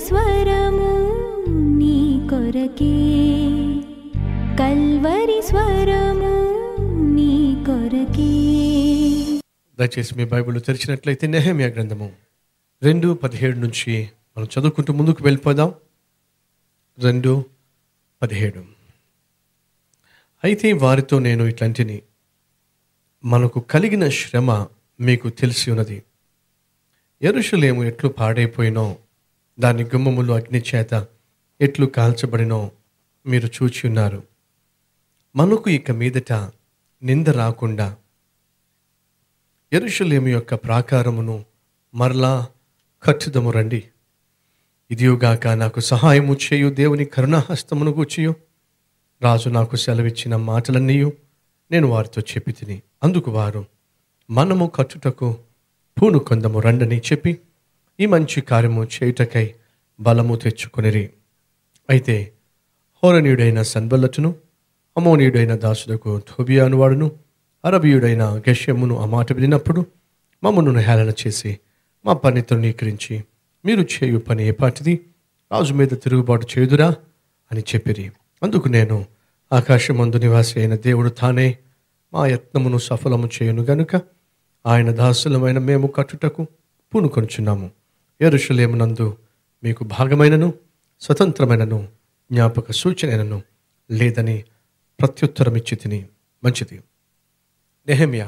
స్వరము నీ కొరకే కల్వరి స్వరము నీ కొరకే దయచేసి మీ బైబిల్ తెరిచినట్లయితే నెహమ్యా గ్రంథము రెండు పదిహేడు నుంచి మనం చదువుకుంటూ ముందుకు వెళ్ళిపోదాం రెండు పదిహేడు అయితే వారితో నేను ఇట్లాంటిని మనకు కలిగిన శ్రమ మీకు తెలిసి ఉన్నది ఎరుషులేము ఎట్లు పాడైపోయినో దాని గుమ్మములు అగ్ని చేత ఎట్లు కాల్చబడినో మీరు చూచి ఉన్నారు మనకు ఇక మీదట నింద రాకుండా ఎరుషలేము యొక్క ప్రాకారమును మరలా కట్టుదము రండి ఇదియుగాక నాకు సహాయము చేయు దేవుని కరుణాహస్తమును గూర్చియు రాజు నాకు సెలవిచ్చిన మాటలన్నీ నేను వారితో చెప్పి తిని అందుకు వారు మనము కట్టుటకు పూను కొందము రండని చెప్పి ఈ మంచి కార్యము చేయుటకై బలము తెచ్చుకొనిరి అయితే హోరనీయుడైన సన్బల్లతును అమోనీయుడైన దాసులకు ధోబియా అనువాడును అరబీయుడైన గష్యమును ఆ మాట వినినప్పుడు మమ్మను హేళన చేసి మా పని తృణీకరించి మీరు చేయు పని ఏపాటిది రాజు మీద తిరుగుబాటు చేయుదురా అని చెప్పిరి అందుకు నేను ఆకాశమందు నివాసి అయిన దేవుడు తానే మా యత్నమును సఫలము చేయును గనుక ఆయన దాసులమైన మేము కట్టుటకు పూనుకొనుచున్నాము ఎరుషులేమునందు మీకు భాగమైనను స్వతంత్రమైనను జ్ఞాపక సూచనను లేదని ప్రత్యుత్తరమిచ్చి తిని మంచిది నెహమ్యా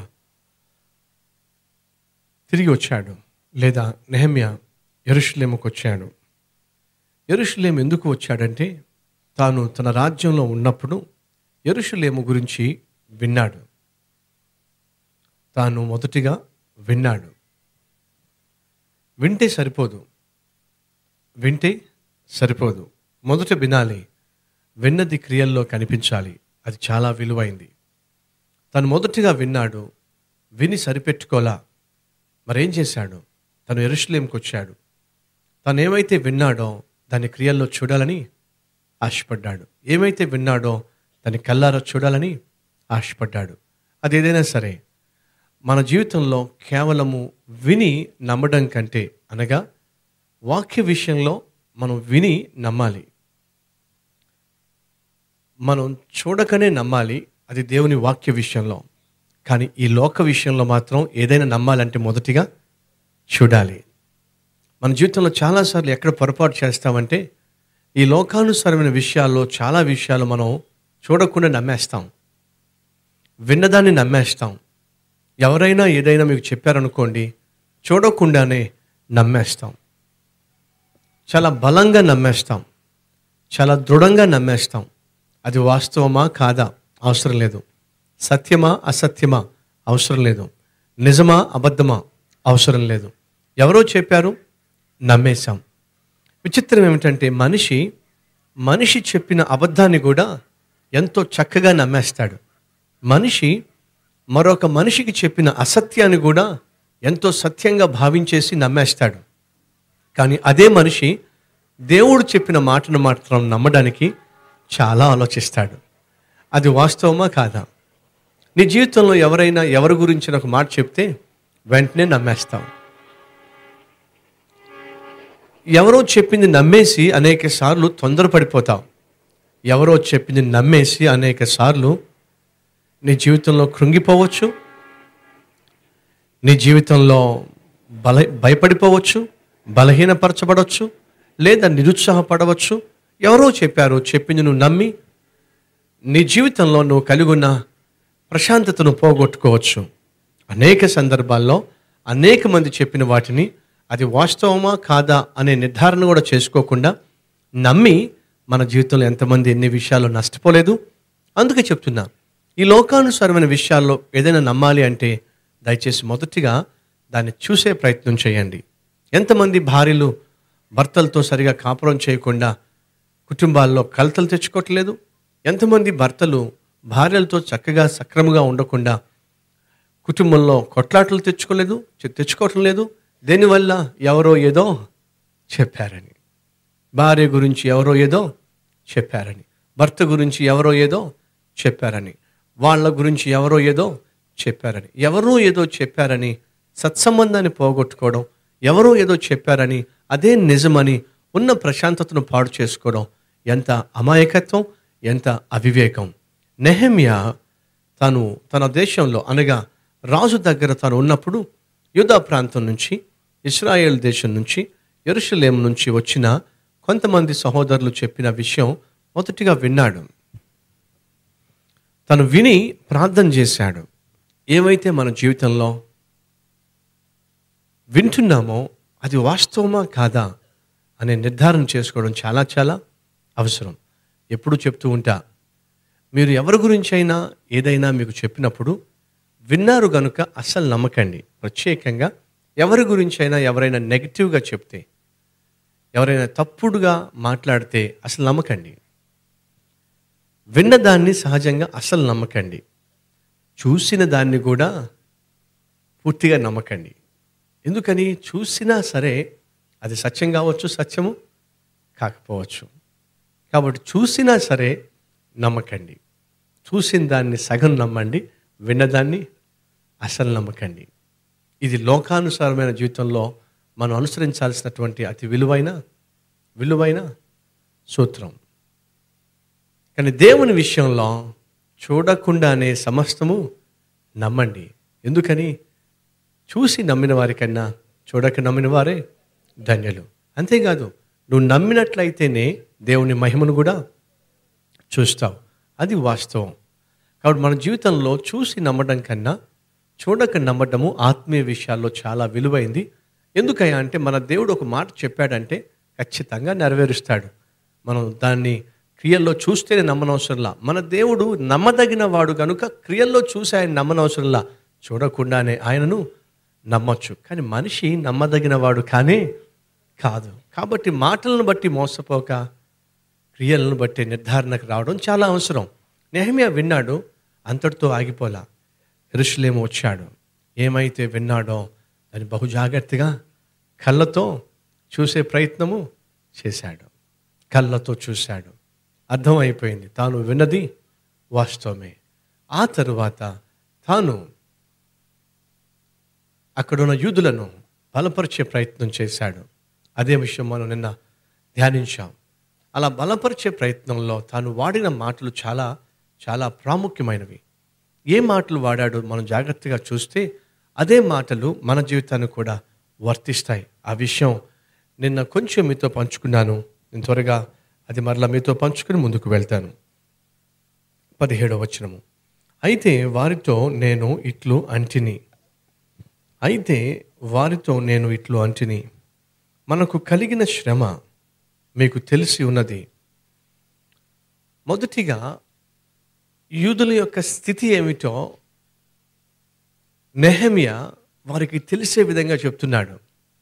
తిరిగి వచ్చాడు లేదా నెహమ్యా ఎరుషులేముకు వచ్చాడు ఎరుషులేము ఎందుకు వచ్చాడంటే తాను తన రాజ్యంలో ఉన్నప్పుడు ఎరుషులేము గురించి విన్నాడు తాను మొదటిగా విన్నాడు వింటే సరిపోదు వింటే సరిపోదు మొదట వినాలి విన్నది క్రియల్లో కనిపించాలి అది చాలా విలువైంది తను మొదటిగా విన్నాడు విని సరిపెట్టుకోలా మరేం చేశాడు తను ఎరుషులేంకి వచ్చాడు తను ఏమైతే విన్నాడో దాని క్రియల్లో చూడాలని ఆశపడ్డాడు ఏమైతే విన్నాడో దాని కల్లారా చూడాలని ఆశపడ్డాడు అది ఏదైనా సరే మన జీవితంలో కేవలము విని నమ్మడం కంటే అనగా వాక్య విషయంలో మనం విని నమ్మాలి మనం చూడకనే నమ్మాలి అది దేవుని వాక్య విషయంలో కానీ ఈ లోక విషయంలో మాత్రం ఏదైనా నమ్మాలంటే మొదటిగా చూడాలి మన జీవితంలో చాలాసార్లు ఎక్కడ పొరపాటు చేస్తామంటే ఈ లోకానుసారమైన విషయాల్లో చాలా విషయాలు మనం చూడకుండా నమ్మేస్తాం విన్నదాన్ని నమ్మేస్తాం ఎవరైనా ఏదైనా మీకు చెప్పారనుకోండి చూడకుండానే నమ్మేస్తాం చాలా బలంగా నమ్మేస్తాం చాలా దృఢంగా నమ్మేస్తాం అది వాస్తవమా కాదా అవసరం లేదు సత్యమా అసత్యమా అవసరం లేదు నిజమా అబద్ధమా అవసరం లేదు ఎవరో చెప్పారు నమ్మేశాం విచిత్రం ఏమిటంటే మనిషి మనిషి చెప్పిన అబద్ధాన్ని కూడా ఎంతో చక్కగా నమ్మేస్తాడు మనిషి మరొక మనిషికి చెప్పిన అసత్యాన్ని కూడా ఎంతో సత్యంగా భావించేసి నమ్మేస్తాడు కానీ అదే మనిషి దేవుడు చెప్పిన మాటను మాత్రం నమ్మడానికి చాలా ఆలోచిస్తాడు అది వాస్తవమా కాదా నీ జీవితంలో ఎవరైనా ఎవరి గురించి ఒక మాట చెప్తే వెంటనే నమ్మేస్తావు ఎవరో చెప్పింది నమ్మేసి అనేక సార్లు తొందరపడిపోతావు ఎవరో చెప్పింది నమ్మేసి అనేక సార్లు నీ జీవితంలో కృంగిపోవచ్చు నీ జీవితంలో బల భయపడిపోవచ్చు బలహీనపరచబడవచ్చు లేదా నిరుత్సాహపడవచ్చు ఎవరో చెప్పారు చెప్పింది నువ్వు నమ్మి నీ జీవితంలో నువ్వు కలిగి ఉన్న ప్రశాంతతను పోగొట్టుకోవచ్చు అనేక సందర్భాల్లో అనేక మంది చెప్పిన వాటిని అది వాస్తవమా కాదా అనే నిర్ధారణ కూడా చేసుకోకుండా నమ్మి మన జీవితంలో ఎంతమంది ఎన్ని విషయాల్లో నష్టపోలేదు అందుకే చెప్తున్నా ఈ లోకానుసారమైన విషయాల్లో ఏదైనా నమ్మాలి అంటే దయచేసి మొదటిగా దాన్ని చూసే ప్రయత్నం చేయండి ఎంతమంది భార్యలు భర్తలతో సరిగా కాపురం చేయకుండా కుటుంబాల్లో కలతలు తెచ్చుకోవట్లేదు ఎంతమంది భర్తలు భార్యలతో చక్కగా సక్రమంగా ఉండకుండా కుటుంబంలో కొట్లాటలు తెచ్చుకోలేదు తె- తెచ్చుకోవటం లేదు దేనివల్ల ఎవరో ఏదో చెప్పారని భార్య గురించి ఎవరో ఏదో చెప్పారని భర్త గురించి ఎవరో ఏదో చెప్పారని వాళ్ళ గురించి ఎవరో ఏదో చెప్పారని ఎవరో ఏదో చెప్పారని సత్సంబంధాన్ని పోగొట్టుకోవడం ఎవరో ఏదో చెప్పారని అదే నిజమని ఉన్న ప్రశాంతతను పాడు చేసుకోవడం ఎంత అమాయకత్వం ఎంత అవివేకం నెహమ్యా తను తన దేశంలో అనగా రాజు దగ్గర తను ఉన్నప్పుడు యూదా ప్రాంతం నుంచి ఇస్రాయేల్ దేశం నుంచి ఎరుషలేం నుంచి వచ్చిన కొంతమంది సహోదరులు చెప్పిన విషయం మొదటిగా విన్నాడు తను విని ప్రార్థన చేశాడు ఏమైతే మన జీవితంలో వింటున్నామో అది వాస్తవమా కాదా అనే నిర్ధారణ చేసుకోవడం చాలా చాలా అవసరం ఎప్పుడు చెప్తూ ఉంటా మీరు ఎవరి గురించి అయినా ఏదైనా మీకు చెప్పినప్పుడు విన్నారు గనుక అస్సలు నమ్మకండి ప్రత్యేకంగా ఎవరి గురించి అయినా ఎవరైనా నెగిటివ్గా చెప్తే ఎవరైనా తప్పుడుగా మాట్లాడితే అసలు నమ్మకండి విన్నదాన్ని సహజంగా అసలు నమ్మకండి చూసిన దాన్ని కూడా పూర్తిగా నమ్మకండి ఎందుకని చూసినా సరే అది సత్యం కావచ్చు సత్యము కాకపోవచ్చు కాబట్టి చూసినా సరే నమ్మకండి చూసిన దాన్ని సగం నమ్మండి విన్నదాన్ని అసలు నమ్మకండి ఇది లోకానుసారమైన జీవితంలో మనం అనుసరించాల్సినటువంటి అతి విలువైన విలువైన సూత్రం కానీ దేవుని విషయంలో చూడకుండానే సమస్తము నమ్మండి ఎందుకని చూసి నమ్మిన వారికన్నా చూడక నమ్మిన వారే ధన్యులు అంతేకాదు నువ్వు నమ్మినట్లయితేనే దేవుని మహిమను కూడా చూస్తావు అది వాస్తవం కాబట్టి మన జీవితంలో చూసి నమ్మడం కన్నా చూడక నమ్మడము ఆత్మీయ విషయాల్లో చాలా విలువైంది ఎందుకయ్యా అంటే మన దేవుడు ఒక మాట చెప్పాడంటే ఖచ్చితంగా నెరవేరుస్తాడు మనం దాన్ని క్రియల్లో చూస్తేనే నమ్మనవసరంలా మన దేవుడు నమ్మదగిన వాడు కనుక క్రియల్లో చూసి ఆయన నమ్మనవసరంలా చూడకుండానే ఆయనను నమ్మొచ్చు కానీ మనిషి నమ్మదగిన వాడు కానీ కాదు కాబట్టి మాటలను బట్టి మోసపోక క్రియలను బట్టి నిర్ధారణకు రావడం చాలా అవసరం నెహమియా విన్నాడు అంతటితో ఆగిపోలా ఎరుషులేము వచ్చాడు ఏమైతే విన్నాడో దాన్ని బహు జాగ్రత్తగా కళ్ళతో చూసే ప్రయత్నము చేశాడు కళ్ళతో చూశాడు అర్థమైపోయింది తాను విన్నది వాస్తవమే ఆ తరువాత తాను అక్కడున్న యూదులను బలపరిచే ప్రయత్నం చేశాడు అదే విషయం మనం నిన్న ధ్యానించాం అలా బలపరిచే ప్రయత్నంలో తాను వాడిన మాటలు చాలా చాలా ప్రాముఖ్యమైనవి ఏ మాటలు వాడాడో మనం జాగ్రత్తగా చూస్తే అదే మాటలు మన జీవితాన్ని కూడా వర్తిస్తాయి ఆ విషయం నిన్న కొంచెం మీతో పంచుకున్నాను నేను త్వరగా అది మరలా మీతో పంచుకుని ముందుకు వెళ్తాను పదిహేడవ వచనము అయితే వారితో నేను ఇట్లు అంటిని అయితే వారితో నేను ఇట్లు అంటిని మనకు కలిగిన శ్రమ మీకు తెలిసి ఉన్నది మొదటిగా యూదుల యొక్క స్థితి ఏమిటో నెహమియా వారికి తెలిసే విధంగా చెప్తున్నాడు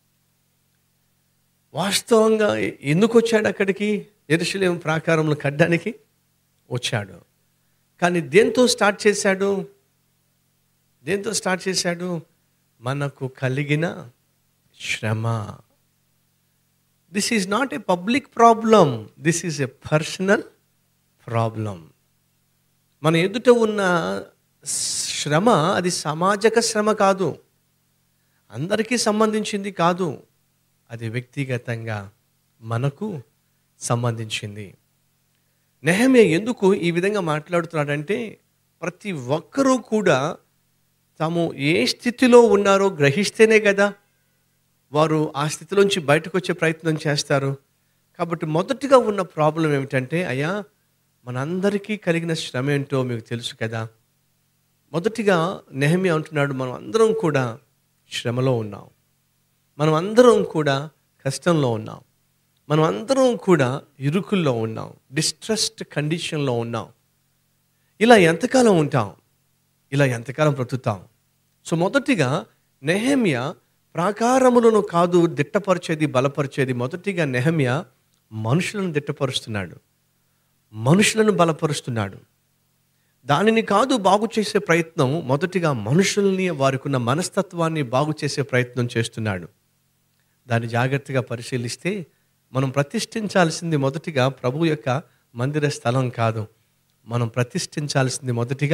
వాస్తవంగా ఎందుకు వచ్చాడు అక్కడికి ఎరుసలేం ప్రాకారంలో కట్టడానికి వచ్చాడు కానీ దేంతో స్టార్ట్ చేశాడు దేంతో స్టార్ట్ చేశాడు మనకు కలిగిన శ్రమ this is not a public problem this is a personal problem మన ఎదుట ఉన్న శ్రమ అది సమాజక శ్రమ కాదు అందరికీ సంబంధించింది కాదు అది వ్యక్తిగతంగా మనకు సంబంధించింది నెహమే ఎందుకు ఈ విధంగా మాట్లాడుతున్నాడంటే ప్రతి ఒక్కరూ కూడా తాము ఏ స్థితిలో ఉన్నారో గ్రహిస్తేనే కదా వారు ఆ స్థితిలోంచి బయటకు వచ్చే ప్రయత్నం చేస్తారు కాబట్టి మొదటిగా ఉన్న ప్రాబ్లం ఏమిటంటే అయ్యా మనందరికీ కలిగిన శ్రమ ఏంటో మీకు తెలుసు కదా మొదటిగా నెహమి అంటున్నాడు మనం అందరం కూడా శ్రమలో ఉన్నాం మనం అందరం కూడా కష్టంలో ఉన్నాం మనం అందరం కూడా ఇరుకుల్లో ఉన్నాం డిస్ట్రెస్డ్ కండిషన్లో ఉన్నాం ఇలా ఎంతకాలం ఉంటాం ఇలా ఎంతకాలం బ్రతుకుతాం సో మొదటిగా నెహమియా ప్రాకారములను కాదు దిట్టపరిచేది బలపరిచేది మొదటిగా నెహమియా మనుషులను దిట్టపరుస్తున్నాడు మనుషులను బలపరుస్తున్నాడు దానిని కాదు బాగు చేసే ప్రయత్నం మొదటిగా మనుషుల్ని వారికి ఉన్న మనస్తత్వాన్ని బాగు చేసే ప్రయత్నం చేస్తున్నాడు దాన్ని జాగ్రత్తగా పరిశీలిస్తే మనం ప్రతిష్ఠించాల్సింది మొదటిగా ప్రభు యొక్క మందిర స్థలం కాదు మనం ప్రతిష్ఠించాల్సింది మొదటిగా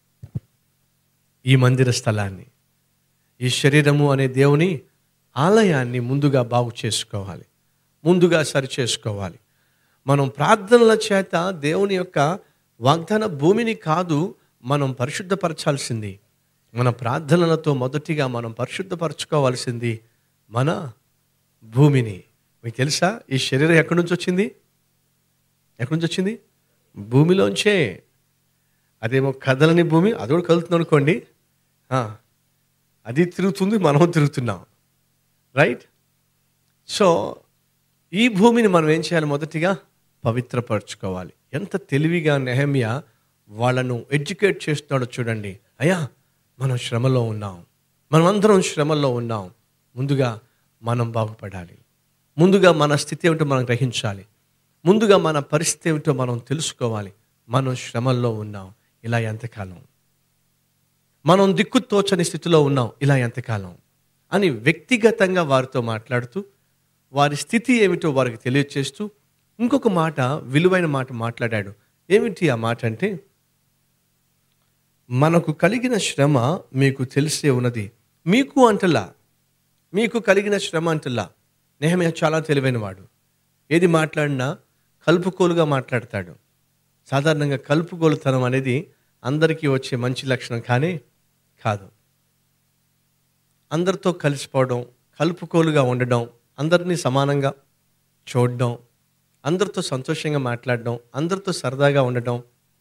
ఈ మందిర స్థలాన్ని ఈ శరీరము అనే దేవుని ఆలయాన్ని ముందుగా బాగు చేసుకోవాలి ముందుగా సరి చేసుకోవాలి మనం ప్రార్థనల చేత దేవుని యొక్క వాగ్దాన భూమిని కాదు మనం పరిశుద్ధపరచాల్సింది మన ప్రార్థనలతో మొదటిగా మనం పరిశుద్ధపరచుకోవాల్సింది మన భూమిని మీకు తెలుసా ఈ శరీరం ఎక్కడి నుంచి వచ్చింది ఎక్కడి నుంచి వచ్చింది భూమిలోంచే అదేమో కదలని భూమి అది కూడా కదులుతుంది అనుకోండి ఆ, అది తిరుగుతుంది మనం తిరుగుతున్నాం రైట్ సో ఈ భూమిని మనం ఏం చేయాలి మొదటిగా పవిత్రపరచుకోవాలి ఎంత తెలివిగా నెహమ్య వాళ్ళను ఎడ్యుకేట్ చేస్తున్నాడో చూడండి అయ్యా మనం శ్రమలో ఉన్నాం మనం అందరం శ్రమలో ఉన్నాం ముందుగా మనం బాగుపడాలి ముందుగా మన స్థితి ఏమిటో మనం గ్రహించాలి ముందుగా మన పరిస్థితి ఏమిటో మనం తెలుసుకోవాలి మనం శ్రమల్లో ఉన్నాం ఇలా ఎంతకాలం మనం దిక్కు తోచని స్థితిలో ఉన్నాం ఇలా ఎంతకాలం అని వ్యక్తిగతంగా వారితో మాట్లాడుతూ వారి స్థితి ఏమిటో వారికి తెలియచేస్తూ ఇంకొక మాట విలువైన మాట మాట్లాడాడు ఏమిటి ఆ మాట అంటే మనకు కలిగిన శ్రమ మీకు తెలిసే ఉన్నది మీకు అంటలా మీకు కలిగిన శ్రమ అంటలా నేహమే చాలా తెలివైనవాడు ఏది మాట్లాడినా కలుపుకోలుగా మాట్లాడతాడు సాధారణంగా కలుపుకోలుతనం అనేది అందరికీ వచ్చే మంచి లక్షణం కానీ కాదు అందరితో కలిసిపోవడం కలుపుకోలుగా ఉండడం అందరినీ సమానంగా చూడడం అందరితో సంతోషంగా మాట్లాడడం అందరితో సరదాగా ఉండడం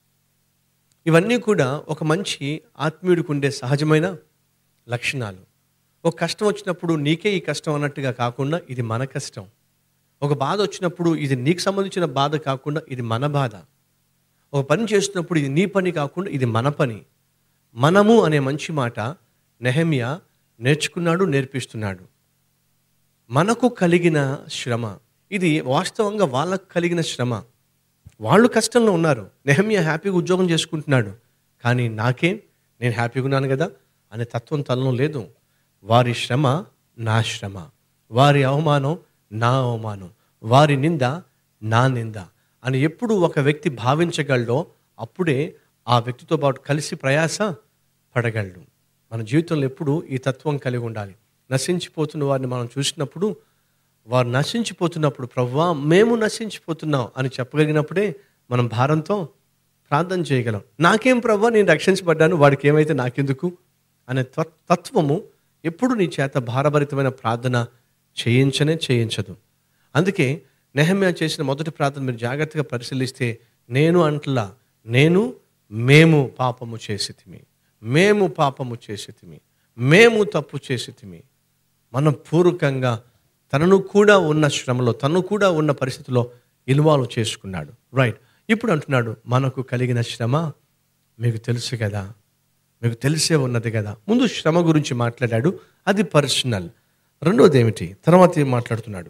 ఇవన్నీ కూడా ఒక మంచి ఆత్మీయుడికి ఉండే సహజమైన లక్షణాలు ఒక కష్టం వచ్చినప్పుడు నీకే ఈ కష్టం అన్నట్టుగా కాకుండా ఇది మన కష్టం ఒక బాధ వచ్చినప్పుడు ఇది నీకు సంబంధించిన బాధ కాకుండా ఇది మన బాధ ఒక పని చేస్తున్నప్పుడు ఇది నీ పని కాకుండా ఇది మన పని మనము అనే మంచి మాట నెహమియా నేర్చుకున్నాడు నేర్పిస్తున్నాడు మనకు కలిగిన శ్రమ ఇది వాస్తవంగా వాళ్ళకు కలిగిన శ్రమ వాళ్ళు కష్టంలో ఉన్నారు నెహమియా హ్యాపీగా ఉద్యోగం చేసుకుంటున్నాడు కానీ నాకేం నేను హ్యాపీగా ఉన్నాను కదా అనే తత్వం తనలో లేదు వారి శ్రమ నా శ్రమ వారి అవమానం నా అవమానం వారి నింద నా నింద అని ఎప్పుడు ఒక వ్యక్తి భావించగలడో అప్పుడే ఆ వ్యక్తితో పాటు కలిసి ప్రయాస పడగలడు మన జీవితంలో ఎప్పుడు ఈ తత్వం కలిగి ఉండాలి నశించిపోతున్న వారిని మనం చూసినప్పుడు వారు నశించిపోతున్నప్పుడు ప్రవ్వా మేము నశించిపోతున్నాం అని చెప్పగలిగినప్పుడే మనం భారంతో ప్రార్థన చేయగలం నాకేం ప్రవ్వా నేను రక్షించబడ్డాను వాడికి ఏమైతే నాకెందుకు అనే త్వ- తత్వము ఎప్పుడు నీ చేత భారభరితమైన ప్రార్థన చేయించనే చేయించదు అందుకే నెహమ్యా చేసిన మొదటి ప్రార్థన మీరు జాగ్రత్తగా పరిశీలిస్తే నేను అంటలా నేను మేము పాపము చేసితిమి మేము పాపము చేసితిమి మేము తప్పు చేసితిమి మనం పూర్వకంగా తనను కూడా ఉన్న శ్రమలో తను కూడా ఉన్న పరిస్థితిలో ఇన్వాల్వ్ చేసుకున్నాడు రైట్ ఇప్పుడు అంటున్నాడు మనకు కలిగిన శ్రమ మీకు తెలుసు కదా మీకు తెలిసే ఉన్నది కదా ముందు శ్రమ గురించి మాట్లాడాడు అది పర్సనల్ రెండోది ఏమిటి తర్వాత ఏం మాట్లాడుతున్నాడు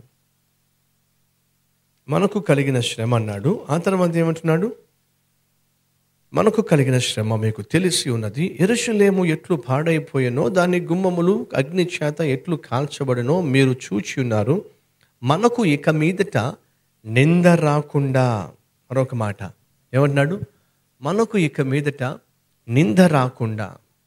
మనకు కలిగిన శ్రమ అన్నాడు ఆ తర్వాత ఏమంటున్నాడు మనకు కలిగిన శ్రమ మీకు తెలిసి ఉన్నది ఎరుషలేము ఎట్లు పాడైపోయెనో దాని గుమ్మములు అగ్ని చేత ఎట్లు కాల్చబడినో మీరు చూచి ఉన్నారు మనకు ఇక మీదట నింద రాకుండా మరొక మాట ఏమంటున్నాడు మనకు ఇక మీదట నింద రాకుండా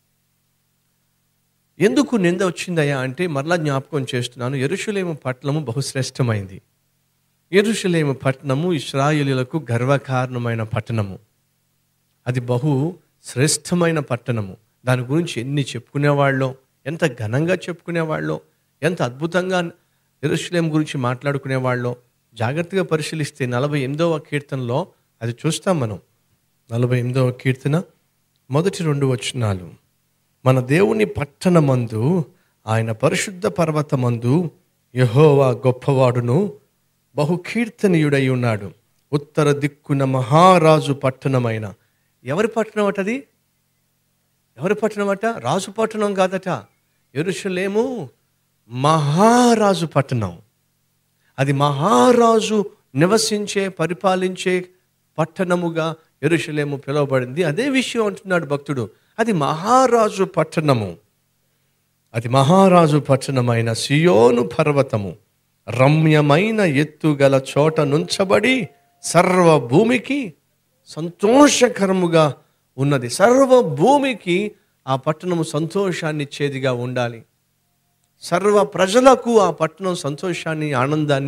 ఎందుకు నింద వచ్చిందయ్యా అంటే మరలా జ్ఞాపకం చేస్తున్నాను ఎరుషలేము పట్టణము బహుశ్రేష్టమైంది ఎరుషలేము పట్టణము ఇస్రాయేలీలకు గర్వకారణమైన పట్టణము అది బహు శ్రేష్టమైన పట్టణము దాని గురించి ఎన్ని చెప్పుకునేవాళ్ళో ఎంత ఘనంగా చెప్పుకునేవాళ్ళో ఎంత అద్భుతంగా ఎరుషలేం గురించి మాట్లాడుకునేవాళ్ళో జాగ్రత్తగా పరిశీలిస్తే నలభై ఎనిమిదవ కీర్తనలో అది చూస్తాం మనం నలభై ఎనిమిదవ కీర్తన మొదటి రెండు వచనాలు మన దేవుని పట్టణమందు ఆయన పరిశుద్ధ పర్వతమందు యహోవా గొప్పవాడును బహు కీర్తనీయుడై ఉన్నాడు ఉత్తర దిక్కున మహారాజు పట్టణమైన ఎవరి పట్టణం అటది ఎవరి పట్టణం అట రాజు పట్టణం కాదట ఎరుషలేము మహారాజు పట్టణం అది మహారాజు నివసించే పరిపాలించే పట్టణముగా ఎరుషలేము పిలువబడింది అదే విషయం అంటున్నాడు భక్తుడు అది మహారాజు పట్టణము అది మహారాజు పట్టణమైన సియోను పర్వతము రమ్యమైన ఎత్తుగల చోట నుంచబడి సర్వ భూమికి సంతోషకరముగా ఉన్నది సర్వ భూమికి ఆ పట్టణము సంతోషాన్ని ఇచ్చేదిగా ఉండాలి సర్వ ప్రజలకు ఆ పట్టణం సంతోషాన్ని ఆనందాన్ని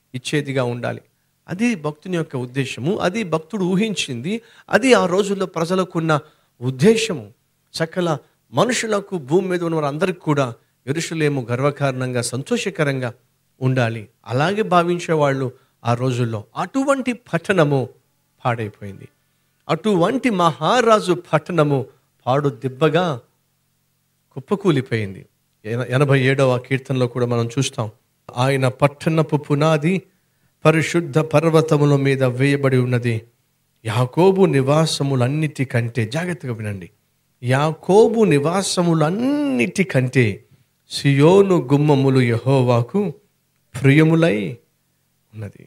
ఇచ్చేదిగా ఉండాలి అది భక్తుని యొక్క ఉద్దేశము అది భక్తుడు ఊహించింది అది ఆ రోజుల్లో ప్రజలకున్న ఉద్దేశము సకల మనుషులకు భూమి మీద ఉన్న వారందరికీ కూడా ఎరుషులేము గర్వకారణంగా సంతోషకరంగా ఉండాలి అలాగే భావించేవాళ్ళు ఆ రోజుల్లో అటువంటి పట్టణము పాడైపోయింది అటువంటి మహారాజు పట్టణము పాడు దిబ్బగా కుప్పకూలిపోయింది ఎన- ఎనభై ఏడవ కీర్తనలో కూడా మనం చూస్తాం ఆయన పట్టణపు పునాది పరిశుద్ధ పర్వతముల మీద వేయబడి ఉన్నది యాకోబు నివాసములన్నిటికంటే జాగ్రత్తగా వినండి యాకోబు నివాసములన్నిటికంటే సియోను గుమ్మములు యహోవాకు ప్రియములై ఉన్నది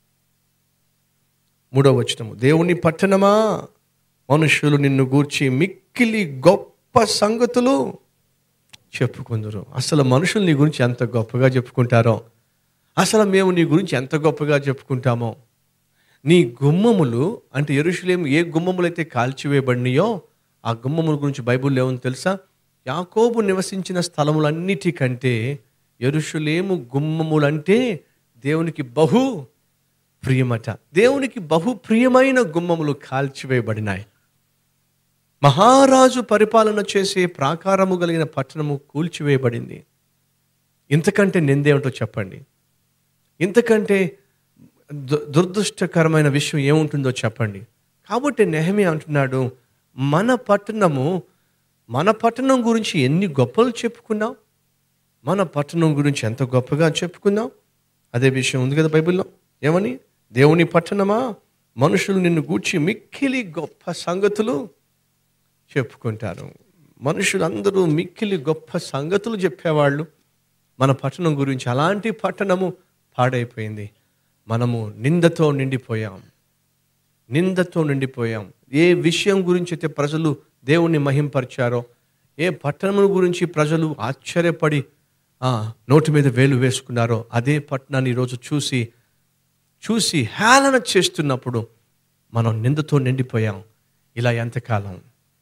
మూడవ వచనము దేవుని పట్టణమా మనుషులు నిన్ను గూర్చి మిక్కిలి గొప్ప సంగతులు చెప్పుకుందరు అసలు మనుషులు నీ గురించి ఎంత గొప్పగా చెప్పుకుంటారో అసలు మేము నీ గురించి ఎంత గొప్పగా చెప్పుకుంటామో నీ గుమ్మములు అంటే ఎరుషులేం ఏ గుమ్మములు అయితే కాల్చివేయబడినాయో ఆ గుమ్మముల గురించి బైబిల్లో ఏముంది తెలుసా యాకోబు నివసించిన స్థలములన్నిటికంటే ఎరుషులేము గుమ్మములంటే దేవునికి బహు ప్రియమట దేవునికి బహు ప్రియమైన గుమ్మములు కాల్చివేయబడినాయి మహారాజు పరిపాలన చేసే ప్రాకారము కలిగిన పట్టణము కూల్చివేయబడింది ఇంతకంటే నిందేమిటో చెప్పండి ఇంతకంటే దు- దురదృష్టకరమైన విషయం ఏముంటుందో చెప్పండి కాబట్టి నెహమి అంటున్నాడు మన పట్టణము మన పట్టణం గురించి ఎన్ని గొప్పలు చెప్పుకున్నాం మన పట్టణం గురించి ఎంత గొప్పగా చెప్పుకుందాం అదే విషయం ఉంది కదా బైబిల్లో ఏమని దేవుని పట్టణమా మనుషులు నిన్ను గూర్చి మిక్కిలి గొప్ప సంగతులు చెప్పుకుంటారు మనుషులందరూ మిక్కిలి గొప్ప సంగతులు చెప్పేవాళ్ళు మన పట్టణం గురించి అలాంటి పట్టణము పాడైపోయింది మనము నిందతో నిండిపోయాం నిందతో నిండిపోయాం ఏ విషయం గురించి అయితే ప్రజలు దేవుణ్ణి మహింపరిచారో ఏ పట్టణం గురించి ప్రజలు ఆశ్చర్యపడి ఆ, నోటి మీద వేలు వేసుకున్నారో అదే పట్టణాన్ని ఈరోజు చూసి చూసి హేళన చేస్తున్నప్పుడు మనం నిందతో నిండిపోయాం ఇలా ఎంతకాలం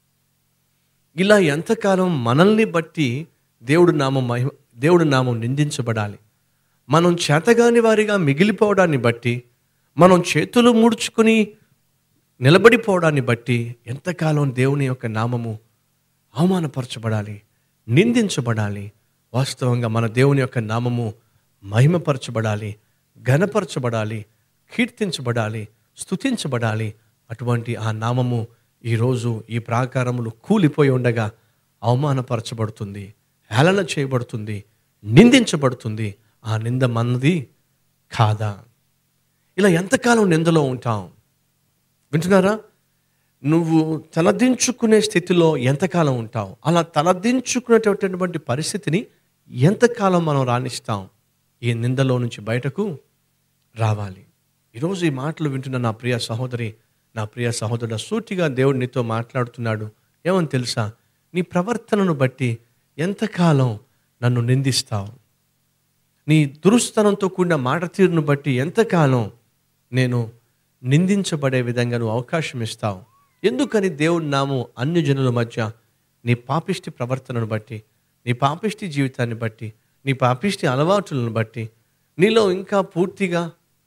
ఇలా ఎంతకాలం మనల్ని బట్టి దేవుడు నామం మహిమ దేవుడు నామం నిందించబడాలి మనం చేతగాని వారిగా మిగిలిపోవడాన్ని బట్టి మనం చేతులు ముడుచుకుని నిలబడిపోవడాన్ని బట్టి ఎంతకాలం దేవుని యొక్క నామము అవమానపరచబడాలి నిందించబడాలి వాస్తవంగా మన దేవుని యొక్క నామము మహిమపరచబడాలి ఘనపరచబడాలి కీర్తించబడాలి స్తుతించబడాలి అటువంటి ఆ నామము ఈరోజు ఈ ప్రాకారములు కూలిపోయి ఉండగా అవమానపరచబడుతుంది హేళన చేయబడుతుంది నిందించబడుతుంది ఆ నింద మనది కాదా ఇలా ఎంతకాలం నిందలో ఉంటాం వింటున్నారా నువ్వు తలదించుకునే స్థితిలో ఎంతకాలం ఉంటావు అలా తలదించుకునేటటువంటి పరిస్థితిని ఎంతకాలం మనం రాణిస్తాం ఈ నిందలో నుంచి బయటకు రావాలి ఈరోజు ఈ మాటలు వింటున్న నా ప్రియ సహోదరి నా ప్రియ సహోదరుడు సూటిగా దేవుడు నీతో మాట్లాడుతున్నాడు ఏమని తెలుసా నీ ప్రవర్తనను బట్టి ఎంతకాలం నన్ను నిందిస్తావు నీ దురుస్తనంతో కూడిన మాట తీరును బట్టి ఎంతకాలం నేను నిందించబడే విధంగా నువ్వు అవకాశం ఇస్తావు ఎందుకని దేవుడి నామం అన్ని జనుల మధ్య నీ పాపిష్టి ప్రవర్తనను బట్టి నీ పాపిష్టి జీవితాన్ని బట్టి నీ పాపిష్టి అలవాటులను బట్టి నీలో ఇంకా పూర్తిగా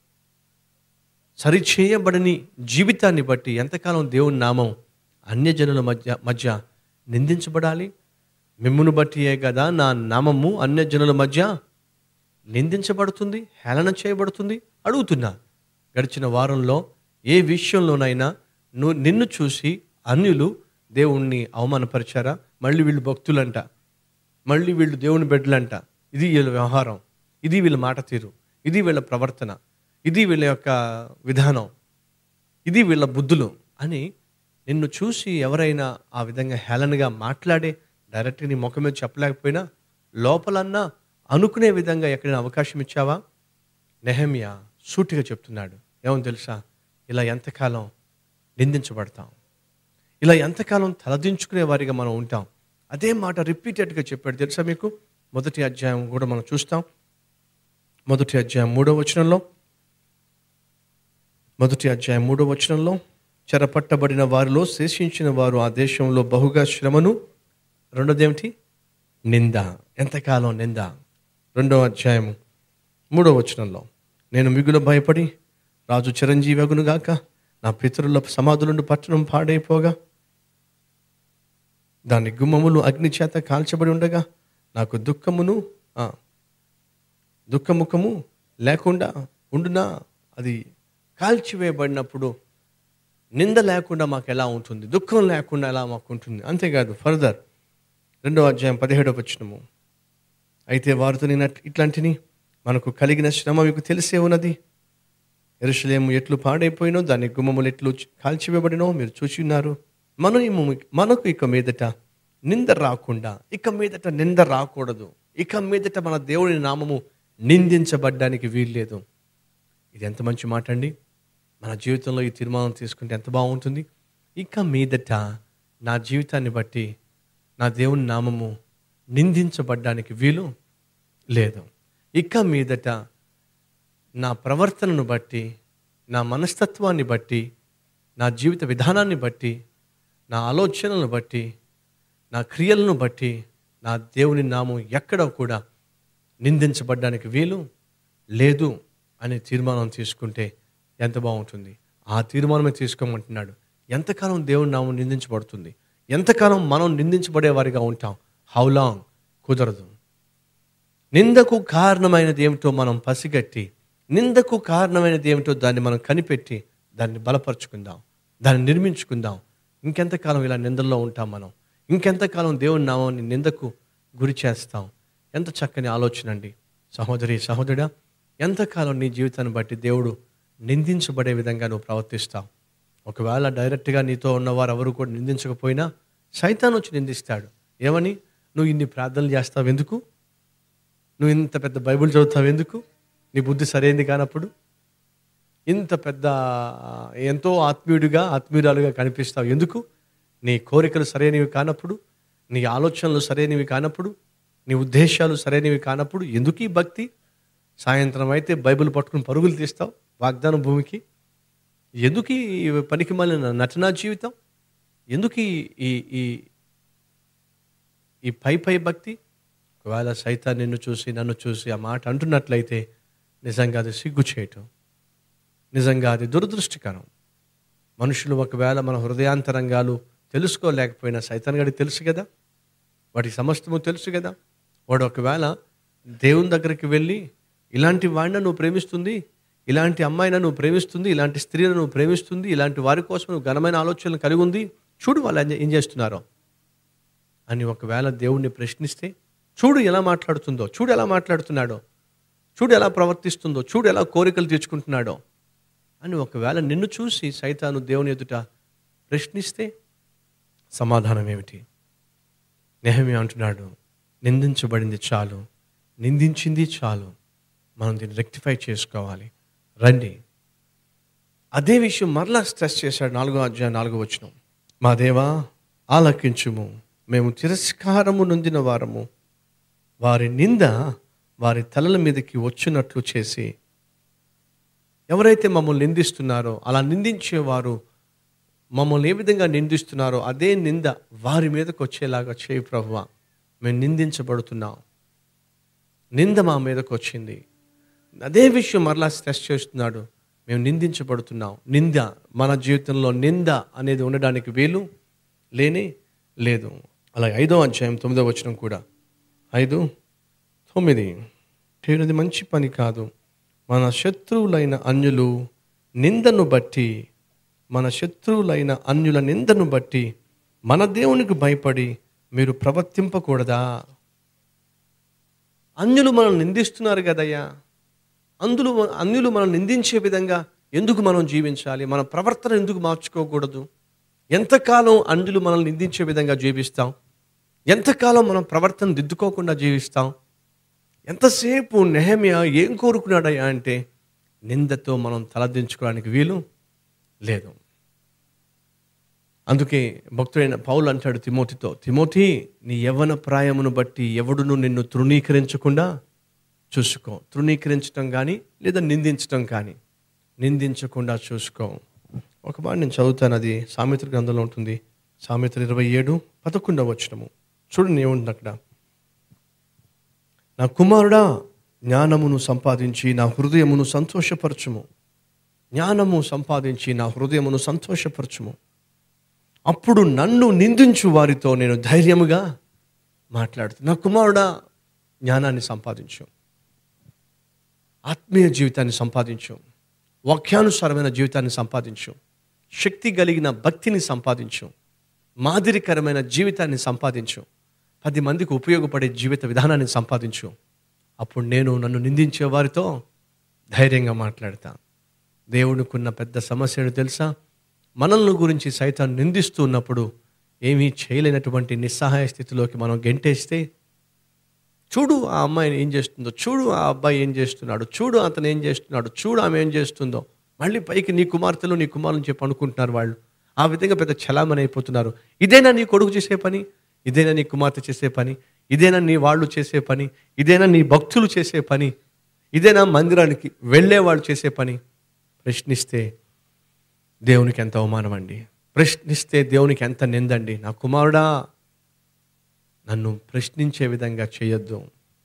సరిచేయబడని జీవితాన్ని బట్టి ఎంతకాలం దేవుని నామం అన్యజనుల మధ్య మధ్య నిందించబడాలి మిమ్మును బట్టియే కదా నా నామము అన్యజనుల మధ్య నిందించబడుతుంది హేళన చేయబడుతుంది అడుగుతున్నా గడిచిన వారంలో ఏ విషయంలోనైనా నువ్వు నిన్ను చూసి అన్యులు దేవుణ్ణి అవమానపరిచారా మళ్ళీ వీళ్ళు భక్తులంట మళ్ళీ వీళ్ళు దేవుని బిడ్డలంట ఇది వీళ్ళ వ్యవహారం ఇది వీళ్ళ మాట తీరు ఇది వీళ్ళ ప్రవర్తన ఇది వీళ్ళ యొక్క విధానం ఇది వీళ్ళ బుద్ధులు అని నిన్ను చూసి ఎవరైనా ఆ విధంగా హేళనగా మాట్లాడే డైరెక్ట్గా నీ ముఖం మీద చెప్పలేకపోయినా లోపలన్నా అనుకునే విధంగా ఎక్కడైనా అవకాశం ఇచ్చావా నెహమియా సూటిగా చెప్తున్నాడు ఏమని తెలుసా ఇలా ఎంతకాలం నిందించబడతాం ఇలా ఎంతకాలం తలదించుకునే వారిగా మనం ఉంటాం అదే మాట రిపీటెడ్గా చెప్పాడు తెలుసా మీకు మొదటి అధ్యాయం కూడా మనం చూస్తాం మొదటి అధ్యాయం మూడో వచనంలో మొదటి అధ్యాయం మూడో వచనంలో చెరపట్టబడిన వారిలో శేషించిన వారు ఆ దేశంలో బహుగా శ్రమను రెండోదేమిటి నింద ఎంతకాలం నింద రెండో అధ్యాయం మూడో వచనంలో నేను మిగులు భయపడి రాజు చిరంజీవగును గాక నా పితరుల సమాధులను పట్టణం పాడైపోగా దాని గుమ్మములు అగ్ని చేత కాల్చబడి ఉండగా నాకు దుఃఖమును ఆ, దుఃఖముఖము లేకుండా ఉండునా అది కాల్చివేయబడినప్పుడు నింద లేకుండా మాకు ఎలా ఉంటుంది దుఃఖం లేకుండా ఎలా మాకు ఉంటుంది అంతేకాదు ఫర్దర్ రెండో అధ్యాయం పదిహేడవ వచ్చినము అయితే వారితో నేను అట్- ఇట్లాంటిని మనకు కలిగిన శ్రమ మీకు తెలిసే ఉన్నది ఎరుషలేము ఎట్లు పాడైపోయినో దాని గుమ్మములు ఎట్లు చ- కాల్చివేయబడినో మీరు చూసి ఉన్నారు మనము మనకు ఇక మీదట నింద రాకుండా ఇక మీదట నింద రాకూడదు ఇక మీదట మన దేవుని నామము నిందించబడ్డానికి వీల్లేదు ఇది ఎంత మంచి మాట అండి మన జీవితంలో ఈ తీర్మానం తీసుకుంటే ఎంత బాగుంటుంది ఇక మీదట నా జీవితాన్ని బట్టి నా దేవుని నామము నిందించబడ్డానికి వీలు లేదు ఇక మీదట నా ప్రవర్తనను బట్టి నా మనస్తత్వాన్ని బట్టి నా జీవిత విధానాన్ని బట్టి నా ఆలోచనలను బట్టి నా క్రియలను బట్టి నా దేవుని నామం ఎక్కడ కూడా నిందించబడ్డానికి వీలు లేదు అనే తీర్మానం తీసుకుంటే ఎంత బాగుంటుంది ఆ తీర్మానమే తీసుకోమంటున్నాడు ఎంతకాలం దేవుని నామం నిందించబడుతుంది ఎంతకాలం మనం నిందించబడే వారిగా ఉంటాం హౌ లాంగ్ కుదరదు నిందకు కారణమైనది ఏమిటో మనం పసిగట్టి నిందకు కారణమైనది ఏమిటో దాన్ని మనం కనిపెట్టి దాన్ని బలపరుచుకుందాం దాన్ని నిర్మించుకుందాం ఇంకెంతకాలం ఇలా నిందల్లో ఉంటాం మనం ఇంకెంతకాలం దేవుని నామాన్ని నిందకు గురి చేస్తాం ఎంత చక్కని ఆలోచన అండి సహోదరి సహోదరుడా ఎంతకాలం నీ జీవితాన్ని బట్టి దేవుడు నిందించబడే విధంగా నువ్వు ప్రవర్తిస్తావు ఒకవేళ డైరెక్ట్గా నీతో ఉన్నవారు ఎవరు కూడా నిందించకపోయినా సైతాన్ వచ్చి నిందిస్తాడు ఏమని నువ్వు ఇన్ని ప్రార్థనలు చేస్తావు ఎందుకు నువ్వు ఇంత పెద్ద బైబిల్ చదువుతావు ఎందుకు నీ బుద్ధి సరైంది కానప్పుడు ఇంత పెద్ద ఎంతో ఆత్మీయుడిగా ఆత్మీయురాలుగా కనిపిస్తావు ఎందుకు నీ కోరికలు సరైనవి కానప్పుడు నీ ఆలోచనలు సరైనవి కానప్పుడు నీ ఉద్దేశాలు సరైనవి కానప్పుడు ఎందుకు ఈ భక్తి సాయంత్రం అయితే బైబిల్ పట్టుకుని పరుగులు తీస్తావు వాగ్దానం భూమికి ఎందుకు ఈ పనికి మళ్ళీ నటనా జీవితం ఎందుకు ఈ- ఈ ఈ ఈ పై పై భక్తి ఒకవేళ సైతాన్ నిన్ను చూసి నన్ను చూసి ఆ మాట అంటున్నట్లయితే నిజంగా అది సిగ్గు చేయటం నిజంగా అది దురదృష్టికరం మనుషులు ఒకవేళ మన హృదయాంతరంగాలు తెలుసుకోలేకపోయినా సైతాన్ గడికి తెలుసు కదా వాటికి సమస్తము తెలుసు కదా వాడు ఒకవేళ దేవుని దగ్గరికి వెళ్ళి ఇలాంటి వాడిన నువ్వు ప్రేమిస్తుంది ఇలాంటి అమ్మాయిన నువ్వు ప్రేమిస్తుంది ఇలాంటి స్త్రీలను నువ్వు ప్రేమిస్తుంది ఇలాంటి వారి కోసం నువ్వు ఘనమైన ఆలోచనలు కలిగి ఉంది చూడు వాళ్ళు ఏం- ఏం చేస్తున్నారో అని ఒకవేళ దేవుణ్ణి ప్రశ్నిస్తే చూడు ఎలా మాట్లాడుతుందో చూడు ఎలా మాట్లాడుతున్నాడో చూడు ఎలా ప్రవర్తిస్తుందో చూడు ఎలా కోరికలు తీర్చుకుంటున్నాడో అని ఒకవేళ నిన్ను చూసి సైతాను దేవుని ఎదుట ప్రశ్నిస్తే సమాధానం ఏమిటి నెహమి అంటున్నాడు నిందించబడింది చాలు నిందించింది చాలు మనం దీన్ని రెక్టిఫై చేసుకోవాలి రండి అదే విషయం మరలా స్ట్రెస్ చేశాడు నాలుగో అధ్యాయం నాలుగో వచనం మా దేవా ఆలకించుము మేము తిరస్కారము నొందిన వారము వారి నింద వారి తలల మీదకి వచ్చినట్లు చేసి ఎవరైతే మమ్మల్ని నిందిస్తున్నారో అలా నిందించేవారు మమ్మల్ని ఏ విధంగా నిందిస్తున్నారో అదే నింద వారి మీదకి వచ్చేలాగా చేయి ప్రభువ మేము నిందించబడుతున్నాం నింద మా మీదకి వచ్చింది అదే విషయం మరలా స్ట్రెస్ చేస్తున్నాడు మేము నిందించబడుతున్నాం నింద మన జీవితంలో నింద అనేది ఉండడానికి వీలు లేనే లేదు అలాగే ఐదో అధ్యాయం తొమ్మిదో వచనం కూడా ఐదు తొమ్మిది చేయనది మంచి పని కాదు మన శత్రువులైన అన్యులు నిందను బట్టి మన శత్రువులైన అన్యుల నిందను బట్టి మన దేవునికి భయపడి మీరు ప్రవర్తింపకూడదా అన్యులు మనం నిందిస్తున్నారు కదయ్యా అందులో అన్యులు మనం నిందించే విధంగా ఎందుకు మనం జీవించాలి మన ప్రవర్తన ఎందుకు మార్చుకోకూడదు ఎంతకాలం అన్యులు మనల్ని నిందించే విధంగా జీవిస్తాం ఎంతకాలం మనం ప్రవర్తన దిద్దుకోకుండా జీవిస్తాం ఎంతసేపు నెహమియా ఏం కోరుకున్నాడయ్యా అంటే నిందతో మనం తలదించుకోవడానికి వీలు లేదు అందుకే భక్తుడైన పౌలు అంటాడు తిమోతితో తిమోతి నీ యవ్వన ప్రాయమును బట్టి ఎవడును నిన్ను తృణీకరించకుండా చూసుకో తృణీకరించడం కానీ లేదా నిందించడం కానీ నిందించకుండా చూసుకో ఒక మాట నేను చదువుతాను అది సామెతల గ్రంథంలో ఉంటుంది సామెతలు ఇరవై ఏడు పదకొండవ వచనము చూడండి ఏముంటుంది అక్కడ నా కుమారుడా జ్ఞానమును సంపాదించి నా హృదయమును సంతోషపరచుము జ్ఞానము సంపాదించి నా హృదయమును సంతోషపరచుము అప్పుడు నన్ను నిందించు వారితో నేను ధైర్యముగా మాట్లాడుతాను నా కుమారుడా జ్ఞానాన్ని సంపాదించు ఆత్మీయ జీవితాన్ని సంపాదించు వాక్యానుసారమైన జీవితాన్ని సంపాదించు శక్తి కలిగిన భక్తిని సంపాదించు మాదిరికరమైన జీవితాన్ని సంపాదించు పది మందికి ఉపయోగపడే జీవిత విధానాన్ని సంపాదించు అప్పుడు నేను నన్ను నిందించే వారితో ధైర్యంగా మాట్లాడతా దేవునికున్న పెద్ద సమస్యను తెలుసా మనల్ని గురించి సైతం నిందిస్తూ ఉన్నప్పుడు ఏమీ చేయలేనటువంటి నిస్సహాయ స్థితిలోకి మనం గెంటేస్తే చూడు ఆ అమ్మాయిని ఏం చేస్తుందో చూడు ఆ అబ్బాయి ఏం చేస్తున్నాడు చూడు అతను ఏం చేస్తున్నాడు చూడు ఆమె ఏం చేస్తుందో మళ్ళీ పైకి నీ కుమార్తెలు నీ కుమారుని చెప్పి అనుకుంటున్నారు వాళ్ళు ఆ విధంగా పెద్ద చలామణి అయిపోతున్నారు ఇదేనా నీ కొడుకు చేసే పని ఇదేనా నీ కుమార్తె చేసే పని ఇదేనా నీ వాళ్ళు చేసే పని ఇదేనా నీ భక్తులు చేసే పని ఇదేనా మందిరానికి వెళ్ళే వాళ్ళు చేసే పని ప్రశ్నిస్తే దేవునికి ఎంత అవమానం అండి ప్రశ్నిస్తే దేవునికి ఎంత నిందండి నా కుమారుడా నన్ను ప్రశ్నించే విధంగా చేయొద్దు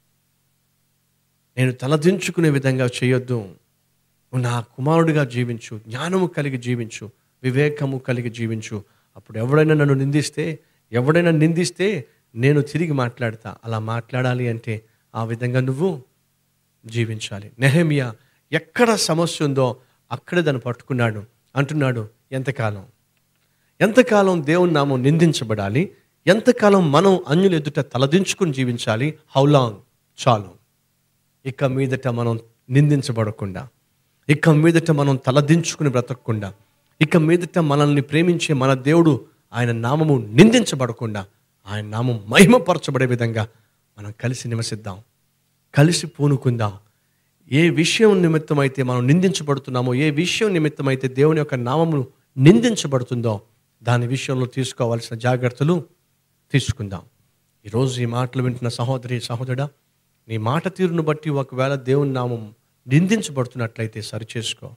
నేను తలదించుకునే విధంగా చేయొద్దు నువ్వు నా కుమారుడిగా జీవించు జ్ఞానము కలిగి జీవించు వివేకము కలిగి జీవించు అప్పుడు ఎవడైనా నన్ను నిందిస్తే ఎవడైనా నిందిస్తే నేను తిరిగి మాట్లాడతా అలా మాట్లాడాలి అంటే ఆ విధంగా నువ్వు జీవించాలి నెహమియా ఎక్కడ సమస్య ఉందో అక్కడే దాన్ని పట్టుకున్నాడు అంటున్నాడు ఎంతకాలం ఎంతకాలం దేవుని నామం నిందించబడాలి ఎంతకాలం మనం అన్యుల ఎదుట తలదించుకుని జీవించాలి హౌ లాంగ్ చాలు ఇక మీదట మనం నిందించబడకుండా ఇక మీదట మనం తలదించుకుని బ్రతకకుండా ఇక మీదట మనల్ని ప్రేమించే మన దేవుడు ఆయన నామము నిందించబడకుండా ఆయన నామం మహిమపరచబడే విధంగా మనం కలిసి నివసిద్దాం కలిసి పూనుకుందాం ఏ విషయం నిమిత్తమైతే మనం నిందించబడుతున్నామో ఏ విషయం నిమిత్తమైతే దేవుని యొక్క నామము నిందించబడుతుందో దాని విషయంలో తీసుకోవాల్సిన జాగ్రత్తలు తీసుకుందాం ఈరోజు ఈ మాటలు వింటున్న సహోదరి సహోదరుడా నీ మాట తీరును బట్టి ఒకవేళ దేవుని నామం నిందించబడుతున్నట్లయితే సరిచేసుకో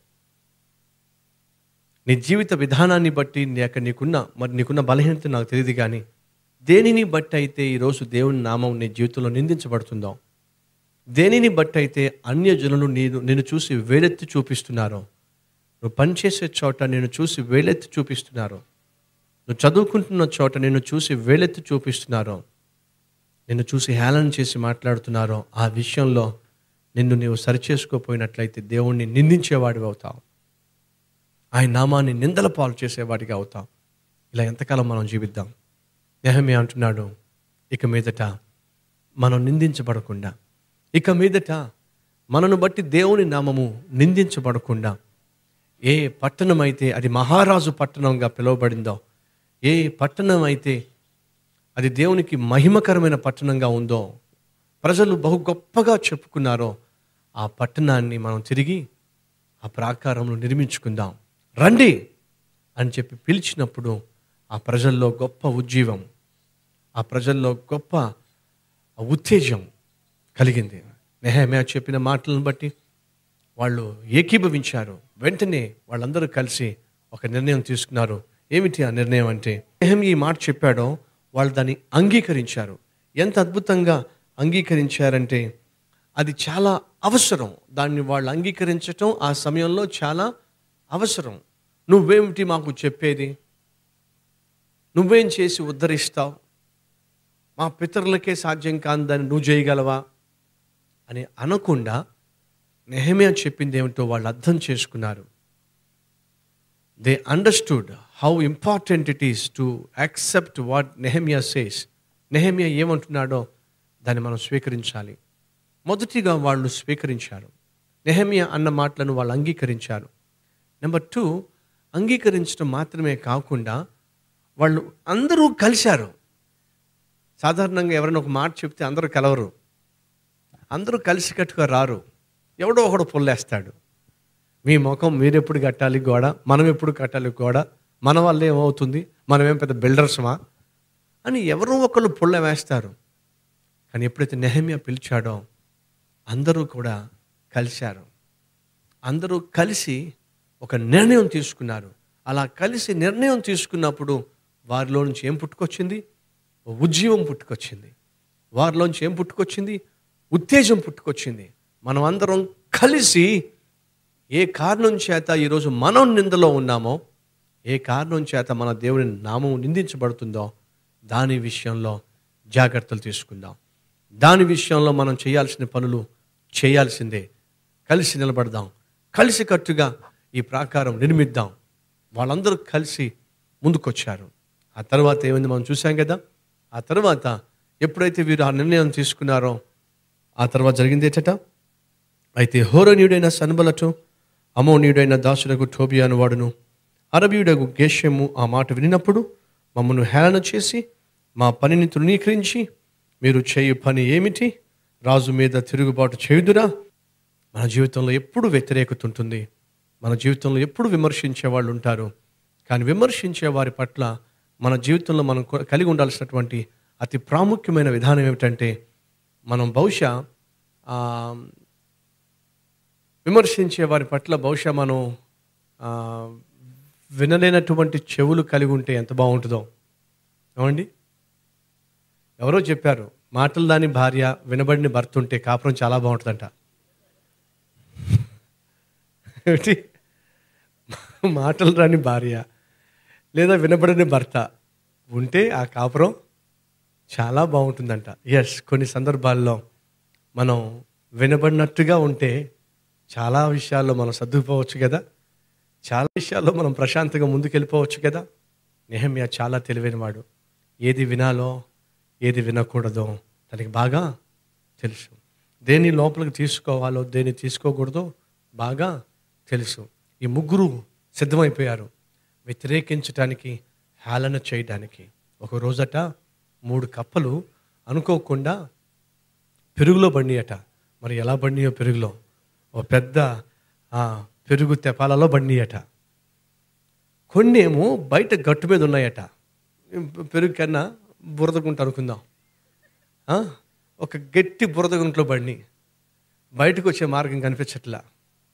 నీ జీవిత విధానాన్ని బట్టి లేక నీకున్న మరి నీకున్న బలహీనత నాకు తెలియదు కానీ దేనిని బట్టి అయితే ఈరోజు దేవుని నామం నీ జీవితంలో నిందించబడుతుందో దేనిని బట్టి అయితే అన్యజనులు నేను నేను చూసి వేలెత్తి చూపిస్తున్నారో నువ్వు పనిచేసే చోట నేను చూసి వేలెత్తి చూపిస్తున్నారో నువ్వు చదువుకుంటున్న చోట నేను చూసి వేలెత్తి చూపిస్తున్నారో నిన్ను చూసి హేళన చేసి మాట్లాడుతున్నారో ఆ విషయంలో నిన్ను నీవు సరిచేసుకోపోయినట్లయితే దేవుణ్ణి నిందించేవాడివి అవుతావు ఆయన నామాన్ని నిందల పాలు చేసేవాడిగా అవుతాం ఇలా ఎంతకాలం మనం జీవిద్దాం నెహమే అంటున్నాడు ఇక మీదట మనం నిందించబడకుండా ఇక మీదట మనను బట్టి దేవుని నామము నిందించబడకుండా ఏ పట్టణం అయితే అది మహారాజు పట్టణంగా పిలువబడిందో ఏ పట్టణం అయితే అది దేవునికి మహిమకరమైన పట్టణంగా ఉందో ప్రజలు బహు గొప్పగా చెప్పుకున్నారో ఆ పట్టణాన్ని మనం తిరిగి ఆ ప్రాకారంలో నిర్మించుకుందాం రండి అని చెప్పి పిలిచినప్పుడు ఆ ప్రజల్లో గొప్ప ఉజ్జీవం ఆ ప్రజల్లో గొప్ప ఉత్తేజం కలిగింది నెహమే చెప్పిన మాటలను బట్టి వాళ్ళు ఏకీభవించారు వెంటనే వాళ్ళందరూ కలిసి ఒక నిర్ణయం తీసుకున్నారు ఏమిటి ఆ నిర్ణయం అంటే నెహం ఈ మాట చెప్పాడో వాళ్ళు దాన్ని అంగీకరించారు ఎంత అద్భుతంగా అంగీకరించారంటే అది చాలా అవసరం దాన్ని వాళ్ళు అంగీకరించటం ఆ సమయంలో చాలా అవసరం నువ్వేమిటి మాకు చెప్పేది నువ్వేం చేసి ఉద్ధరిస్తావు మా పితరులకే సాధ్యం కాదని నువ్వు చేయగలవా అని అనకుండా నెహమియా చెప్పింది ఏమిటో వాళ్ళు అర్థం చేసుకున్నారు they understood how important it is to accept what Nehemiah says Nehemiah ఏమంటున్నాడో దాన్ని మనం స్వీకరించాలి మొదటిగా వాళ్ళు స్వీకరించారు నెహమియా అన్న మాటలను వాళ్ళు అంగీకరించారు నెంబర్ టూ అంగీకరించడం మాత్రమే కాకుండా వాళ్ళు అందరూ కలిశారు సాధారణంగా ఎవరైనా ఒక మాట చెప్తే అందరూ కలవరు అందరూ కలిసికట్టుగా రారు ఎవడో ఒకడు పొల్లేస్తాడు మీ ముఖం మీరు ఎప్పుడు కట్టాలి గోడ మనం ఎప్పుడు కట్టాలి గోడ మన వల్ల ఏమవుతుంది మనం ఏం పెద్ద బిల్డర్స్మా అని ఎవరో ఒకళ్ళు పుల్ల వేస్తారు కానీ ఎప్పుడైతే నెహమియా పిలిచాడో అందరూ కూడా కలిశారు అందరూ కలిసి ఒక నిర్ణయం తీసుకున్నారు అలా కలిసి నిర్ణయం తీసుకున్నప్పుడు వారిలో నుంచి ఏం పుట్టుకొచ్చింది ఉజ్జీవం పుట్టుకొచ్చింది వారిలోంచి ఏం పుట్టుకొచ్చింది ఉత్తేజం పుట్టుకొచ్చింది మనం అందరం కలిసి ఏ కారణం చేత ఈరోజు మనం నిందలో ఉన్నామో ఏ కారణం చేత మన దేవుని నామం నిందించబడుతుందో దాని విషయంలో జాగ్రత్తలు తీసుకుందాం దాని విషయంలో మనం చేయాల్సిన పనులు చేయాల్సిందే కలిసి నిలబడదాం కలిసికట్టుగా ఈ ప్రాకారం నిర్మిద్దాం వాళ్ళందరూ కలిసి ముందుకొచ్చారు ఆ తర్వాత ఏమైంది మనం చూసాం కదా ఆ తర్వాత ఎప్పుడైతే వీరు ఆ నిర్ణయం తీసుకున్నారో ఆ తర్వాత జరిగింది ఏటట అయితే హోరోనీయుడైన సన్బలటు అమోనీయుడైన దాసులకు టోబియా వాడును అరబీయుడకు గేష్యము ఆ మాట వినినప్పుడు మమ్మను హేళన చేసి మా పనిని తృణీకరించి మీరు చేయు పని ఏమిటి రాజు మీద తిరుగుబాటు చేయుదురా మన జీవితంలో ఎప్పుడు వ్యతిరేకత ఉంటుంది మన జీవితంలో ఎప్పుడు విమర్శించే వాళ్ళు ఉంటారు కానీ విమర్శించే వారి పట్ల మన జీవితంలో మనం కొ- కలిగి ఉండాల్సినటువంటి అతి ప్రాముఖ్యమైన విధానం ఏమిటంటే మనం బహుశా ఆ, విమర్శించే వారి పట్ల బహుశా మనం ఆ, వినలేనటువంటి చెవులు కలిగి ఉంటే ఎంత బాగుంటుందో ఏమండి ఎవరో చెప్పారు మాటలు దాని భార్య వినబడిన భర్త ఉంటే కాపురం చాలా బాగుంటుందంట ఏమిటి మాటలు రాని భార్య లేదా వినబడని భర్త ఉంటే ఆ కాపురం చాలా బాగుంటుందంట ఎస్ కొన్ని సందర్భాల్లో మనం వినబడినట్టుగా ఉంటే చాలా విషయాల్లో మనం సర్దుకుపోవచ్చు కదా చాలా విషయాల్లో మనం ప్రశాంతంగా ముందుకెళ్ళిపోవచ్చు కదా నెహమ్యా చాలా తెలివైనవాడు ఏది వినాలో ఏది వినకూడదో తనకి బాగా తెలుసు దేని లోపలికి తీసుకోవాలో దేన్ని తీసుకోకూడదో బాగా తెలుసు ఈ ముగ్గురు సిద్ధమైపోయారు వ్యతిరేకించటానికి హేళన చేయడానికి ఒక రోజట మూడు కప్పలు అనుకోకుండా పెరుగులో బండియట మరి ఎలా బండియో పెరుగులో ఓ పెద్ద ఆ, పెరుగు తెపాలలో బండియట కొన్ని ఏమో బయట గట్టు మీద ఉన్నాయట పెరుగు కన్నా బురద గుంట అనుకుందాం ఆ? ఒక గట్టి బురద గుంటలో బండి బయటకు వచ్చే మార్గం కనిపించట్లా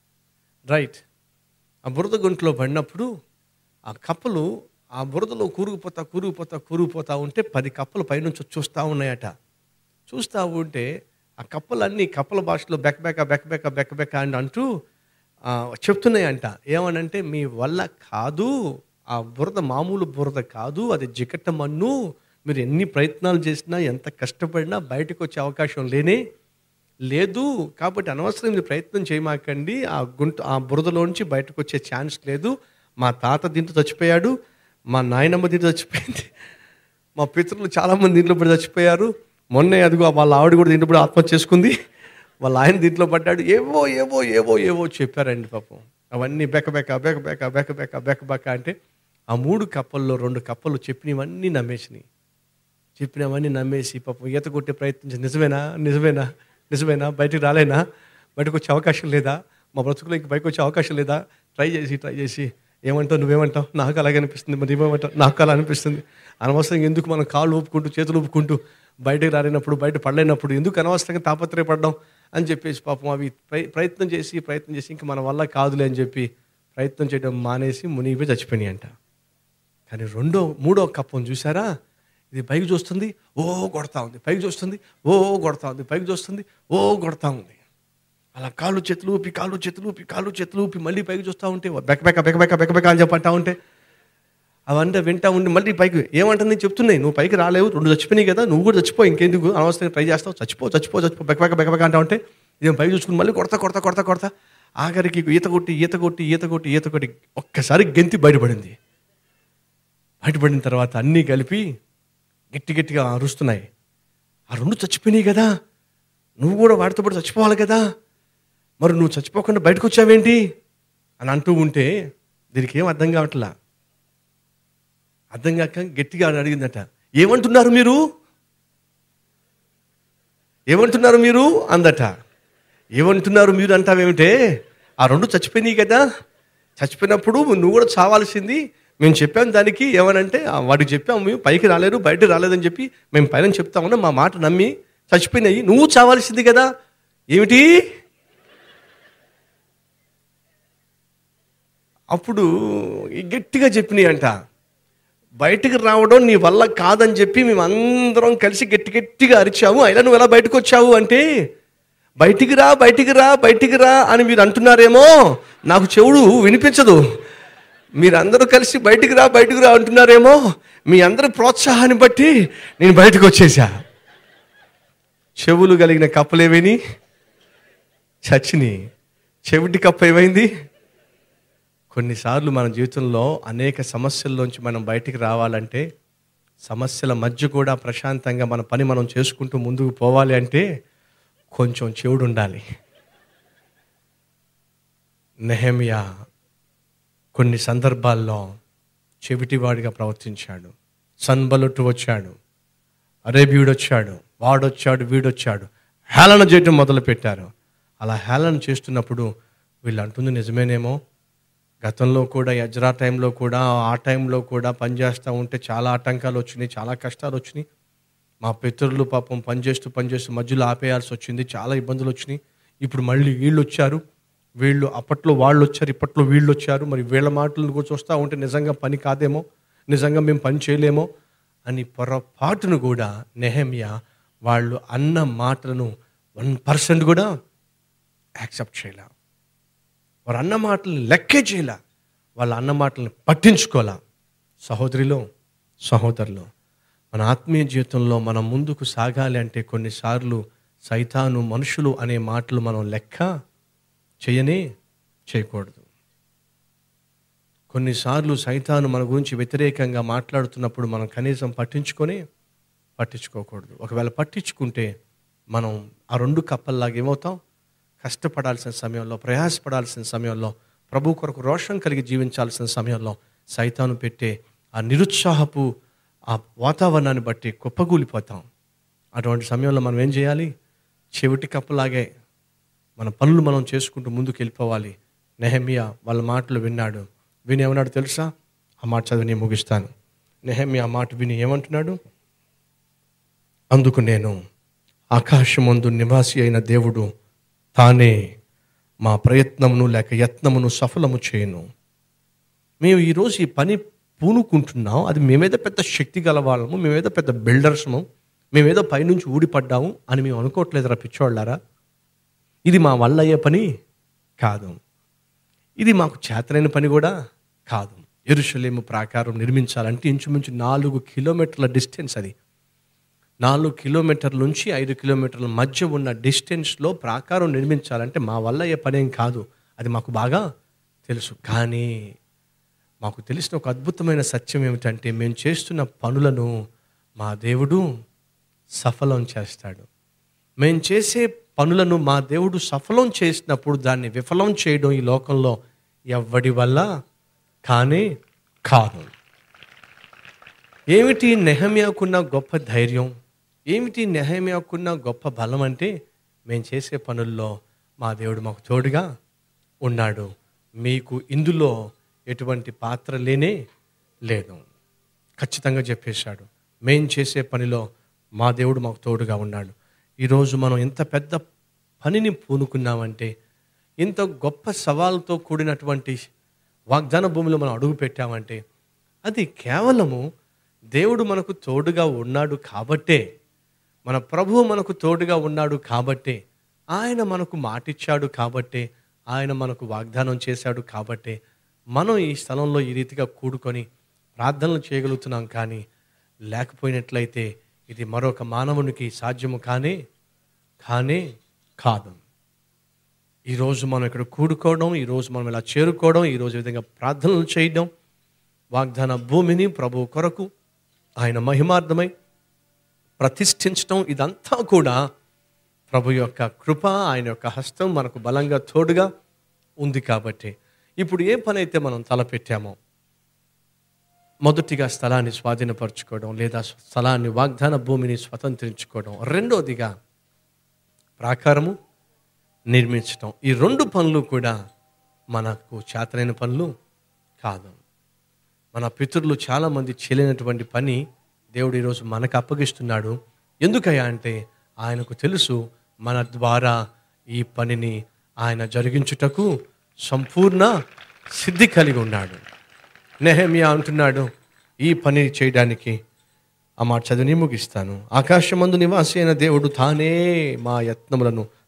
రైట్ ఆ బురద గుంటలో పడినప్పుడు ఆ కప్పలు ఆ బురదలో కూరుకుపోతా కూరుకుపోతా కూరుకుపోతా ఉంటే పది కప్పలు పైనుంచి వచ్చి చూస్తూ ఉన్నాయట చూస్తూ ఉంటే ఆ కప్పలన్నీ కప్పల భాషలో బెక్ బెక బెక్ బెక బెక్ బెక అని అంటూ ఆ, చెప్తున్నాయంట ఏమనంటే మీ వల్ల కాదు ఆ బురద మామూలు బురద కాదు అది జికట్ట మన్ను మీరు ఎన్ని ప్రయత్నాలు చేసినా ఎంత కష్టపడినా బయటకు వచ్చే అవకాశం లేనే లేదు కాబట్టి అనవసరం ఇది ప్రయత్నం చేయమాకండి ఆ గుంట ఆ బురదలోంచి బయటకు వచ్చే ఛాన్స్ లేదు మా తాత దీంట్లో చచ్చిపోయాడు మా నాయనమ్మ దీంట్లో చచ్చిపోయింది మా పితరులు చాలామంది దీంట్లో పడి చచ్చిపోయారు మొన్నే అదిగో వాళ్ళ ఆవిడ కూడా దీంట్లో పడి ఆత్మహత్య చేసుకుంది వాళ్ళ ఆయన దీంట్లో పడ్డాడు ఏవో ఏవో ఏవో ఏవో చెప్పారండి పాపం అవన్నీ బెక బెక బెక బెక బెక బెక బెక బెక అంటే ఆ మూడు కప్పల్లో రెండు కప్పలు చెప్పినవన్నీ నమ్మేసినాయి చెప్పినవన్నీ నమ్మేసి పాపం ఈత కొట్టే ప్రయత్నించి నిజమేనా నిజమేనా నిజమేనా బయటికి రాలేనా బయటకు వచ్చే అవకాశం లేదా మా బ్రతుకులో ఇంక బయటకు వచ్చే అవకాశం లేదా ట్రై చేసి ట్రై చేసి ఏమంటావు నువ్వేమంటావు నాకు అలాగే అనిపిస్తుంది మరి ఏమంటావు నాకు అలా అనిపిస్తుంది అనవసరంగా ఎందుకు మనం కాళ్ళు ఊపుకుంటూ చేతులు ఊపుకుంటూ బయటకు రాలేనప్పుడు బయట పడలేనప్పుడు ఎందుకు అనవసరంగా తాపత్రయపడడం అని చెప్పేసి పాపం అవి ప్రయ- ప్రయత్నం చేసి ప్రయత్నం చేసి ఇంక మన వల్ల కాదులే అని చెప్పి ప్రయత్నం చేయడం మానేసి మునిగిపోయి చచ్చిపోయినాయి అంట కానీ రెండో మూడో కప్పం చూసారా ఇది పైకి చూస్తుంది ఓ కొడతా ఉంది పైకి చూస్తుంది ఓ కొడతా ఉంది పైకి చూస్తుంది ఓ కొడతా ఉంది అలా కాళ్ళు చేతులు ఊపి కాళ్ళు చేతులు ఊపి కాళ్ళు చేతులు ఊపి మళ్ళీ పైకి చూస్తూ ఉంటే బెక బెక బెక బెక బెక బెక అని చెప్పంటా ఉంటే అవంతా వింటా ఉండి మళ్ళీ పైకి ఏమంటుంది చెప్తున్నాయి నువ్వు పైకి రాలేవు రెండు చచ్చిపోయినాయి కదా నువ్వు కూడా చచ్చిపో ఇంకెందుకు అనవసరంగా ట్రై చేస్తావు చచ్చిపో చచ్చిపో చచ్చిపో బెక బెక బెక బెక అంటా ఉంటే ఇదేం పైకి చూసుకుని మళ్ళీ కొడతా కొడతా కొడతా కొడతా ఆఖరికి ఈత కొట్టి ఈత కొట్టి ఈత కొట్టి ఈత కొట్టి ఒక్కసారి గెంతి బయటపడింది బయటపడిన తర్వాత అన్నీ కలిపి గట్టి గట్టిగా అరుస్తున్నాయి ఆ రెండు చచ్చిపోయినాయి కదా నువ్వు కూడా వాడితో పాటు చచ్చిపోవాలి కదా మరి నువ్వు చచ్చిపోకుండా బయటకు వచ్చావేంటి అని అంటూ ఉంటే దీనికి ఏం అర్థం కావట్లా అర్థం కాక గట్టిగా అడిగిందట ఏమంటున్నారు మీరు ఏమంటున్నారు మీరు అందట ఏమంటున్నారు మీరు అంటావేమిటే ఆ రెండు చచ్చిపోయినాయి కదా చచ్చిపోయినప్పుడు నువ్వు కూడా చావాల్సింది మేము చెప్పాం దానికి ఏమనంటే "ఆ, వాడికి చెప్పాము మేము పైకి రాలేరు బయట రాలేదని చెప్పి మేము పైన చెప్తా ఉన్నాం మా మాట నమ్మి చచ్చిపోయినాయి నువ్వు చావాల్సింది కదా ఏమిటి అప్పుడు ఈ గట్టిగా చెప్పినాయి అంట బయటికి రావడం నీ వల్ల కాదని చెప్పి మేము అందరం కలిసి గట్టి గట్టిగా అరిచాము అయినా నువ్వు ఎలా బయటకు వచ్చావు అంటే బయటికి రా బయటికి రా బయటికి రా అని మీరు అంటున్నారేమో నాకు చెవుడు వినిపించదు మీరందరూ కలిసి బయటికి రా బయటికి రా అంటున్నారేమో మీ అందరి ప్రోత్సాహాన్ని బట్టి నేను బయటకు వచ్చేసా చెవులు కలిగిన కప్పలేవిని చచ్చిని చెవిటి కప్ప ఏమైంది కొన్నిసార్లు మన జీవితంలో అనేక సమస్యల్లోంచి మనం బయటికి రావాలంటే సమస్యల మధ్య కూడా ప్రశాంతంగా మన పని మనం చేసుకుంటూ ముందుకు పోవాలి అంటే కొంచెం చెవుడు ఉండాలి నెహమియా కొన్ని సందర్భాల్లో చెవిటివాడిగా ప్రవర్తించాడు సన్బలుట్టు వచ్చాడు అరేబియుడు వచ్చాడు వాడొచ్చాడు వీడొచ్చాడు హేళన చేయటం మొదలు పెట్టారు అలా హేళన చేస్తున్నప్పుడు వీళ్ళు అంటుంది నిజమేనేమో గతంలో కూడా యజ్రా టైంలో కూడా ఆ టైంలో కూడా పనిచేస్తూ ఉంటే చాలా ఆటంకాలు వచ్చినాయి చాలా కష్టాలు వచ్చినాయి మా పితరులు పాపం పనిచేస్తూ పనిచేస్తూ మధ్యలో ఆపేయాల్సి వచ్చింది చాలా ఇబ్బందులు వచ్చినాయి ఇప్పుడు మళ్ళీ వీళ్ళు వచ్చారు వీళ్ళు అప్పట్లో వాళ్ళు వచ్చారు ఇప్పట్లో వీళ్ళు వచ్చారు మరి వీళ్ళ మాటలను కూడా చూస్తూ ఉంటే నిజంగా పని కాదేమో నిజంగా మేము పని చేయలేమో అని పొరపాటును కూడా నెహమియా వాళ్ళు అన్న మాటలను వన్ పర్సెంట్ కూడా యాక్సెప్ట్ చేయలే వారు అన్న మాటలను లెక్కే చేయలే వాళ్ళ అన్న మాటలను పట్టించుకోలే సహోదరిలో సహోదరులు మన ఆత్మీయ జీవితంలో మనం ముందుకు సాగాలి అంటే కొన్నిసార్లు సైతాను మనుషులు అనే మాటలు మనం లెక్క చేయనే చేయకూడదు కొన్నిసార్లు సైతాను మన గురించి వ్యతిరేకంగా మాట్లాడుతున్నప్పుడు మనం కనీసం పట్టించుకొని పట్టించుకోకూడదు ఒకవేళ పట్టించుకుంటే మనం ఆ రెండు కప్పల్లాగా ఏమవుతాం కష్టపడాల్సిన సమయంలో ప్రయాసపడాల్సిన సమయంలో ప్రభు కొరకు రోషం కలిగి జీవించాల్సిన సమయంలో సైతాను పెట్టే ఆ నిరుత్సాహపు ఆ వాతావరణాన్ని బట్టి కుప్పగూలిపోతాం అటువంటి సమయంలో మనం ఏం చేయాలి చెవిటి కప్పలాగే మన పనులు మనం చేసుకుంటూ ముందుకు వెళ్ళిపోవాలి నెహమియా వాళ్ళ మాటలు విన్నాడు విని ఏమన్నాడు తెలుసా ఆ మాట చదివి నేను ముగిస్తాను నెహమియా ఆ మాట విని ఏమంటున్నాడు అందుకు నేను ఆకాశమందు నివాసి అయిన దేవుడు తానే మా ప్రయత్నమును లేక యత్నమును సఫలము చేయను మేము ఈరోజు ఈ పని పూనుకుంటున్నాం అది మేమేదో పెద్ద శక్తి గల వాళ్ళము మేమేదో పెద్ద బిల్డర్స్ము మేమేదో పైనుంచి ఊడిపడ్డాము అని మేము అనుకోవట్లేదురా పిచ్చోళ్ళారా ఇది మా వల్ల అయ్యే పని కాదు ఇది మాకు చేతనైన పని కూడా కాదు ఎరుషలేము ప్రాకారం నిర్మించాలంటే ఇంచుమించు నాలుగు కిలోమీటర్ల డిస్టెన్స్ అది నాలుగు కిలోమీటర్ల నుంచి ఐదు కిలోమీటర్ల మధ్య ఉన్న డిస్టెన్స్లో ప్రాకారం నిర్మించాలంటే మా వల్ల అయ్యే పనేం కాదు అది మాకు బాగా తెలుసు కానీ మాకు తెలిసిన ఒక అద్భుతమైన సత్యం ఏమిటంటే మేము చేస్తున్న పనులను మా దేవుడు సఫలం చేస్తాడు మేము చేసే పనులను మా దేవుడు సఫలం చేసినప్పుడు దాన్ని విఫలం చేయడం ఈ లోకంలో ఎవ్వడి వల్ల కానీ కాదు ఏమిటి నెహమ్యాకున్న గొప్ప ధైర్యం ఏమిటి నెహమ్యాకున్న గొప్ప బలం అంటే మేము చేసే పనుల్లో మా దేవుడు మాకు తోడుగా ఉన్నాడు మీకు ఇందులో ఎటువంటి పాత్ర లేనే లేదు ఖచ్చితంగా చెప్పేశాడు మేం చేసే పనిలో మా దేవుడు మాకు తోడుగా ఉన్నాడు ఈరోజు మనం ఎంత పెద్ద పనిని పూనుకున్నామంటే ఇంత గొప్ప సవాల్తో కూడినటువంటి వాగ్దాన భూమిలో మనం అడుగు పెట్టామంటే అది కేవలము దేవుడు మనకు తోడుగా ఉన్నాడు కాబట్టే మన ప్రభువు మనకు తోడుగా ఉన్నాడు కాబట్టే ఆయన మనకు మాటిచ్చాడు కాబట్టే ఆయన మనకు వాగ్దానం చేశాడు కాబట్టే మనం ఈ స్థలంలో ఈ రీతిగా కూడుకొని ప్రార్థనలు చేయగలుగుతున్నాం కానీ లేకపోయినట్లయితే ఇది మరొక మానవునికి సాధ్యము కానే కానే కాదు ఈరోజు మనం ఇక్కడ కూడుకోవడం ఈరోజు మనం ఇలా చేరుకోవడం ఈరోజు ఈ విధంగా ప్రార్థనలు చేయడం వాగ్దాన భూమిని ప్రభు కొరకు ఆయన మహిమార్థమై ప్రతిష్ఠించడం ఇదంతా కూడా ప్రభు యొక్క కృప ఆయన యొక్క హస్తం మనకు బలంగా తోడుగా ఉంది కాబట్టి ఇప్పుడు ఏ పని అయితే మనం తలపెట్టామో మొదటిగా స్థలాన్ని స్వాధీనపరచుకోవడం లేదా స్థలాన్ని వాగ్దాన భూమిని స్వతంత్రించుకోవడం రెండోదిగా ప్రాకారము నిర్మించడం ఈ రెండు పనులు కూడా మనకు చేతనైన పనులు కాదు మన పితరులు చాలామంది చేయలేనటువంటి పని దేవుడు ఈరోజు మనకు అప్పగిస్తున్నాడు ఎందుకయ్యా అంటే ఆయనకు తెలుసు మన ద్వారా ఈ పనిని ఆయన జరిగించుటకు సంపూర్ణ సిద్ధి కలిగి ఉన్నాడు నెహమియా అంటున్నాడు ఈ పని చేయడానికి ఆ మాట చదివిని ముగిస్తాను ఆకాశమందు నివాసి అయిన దేవుడు తానే మా యత్నములను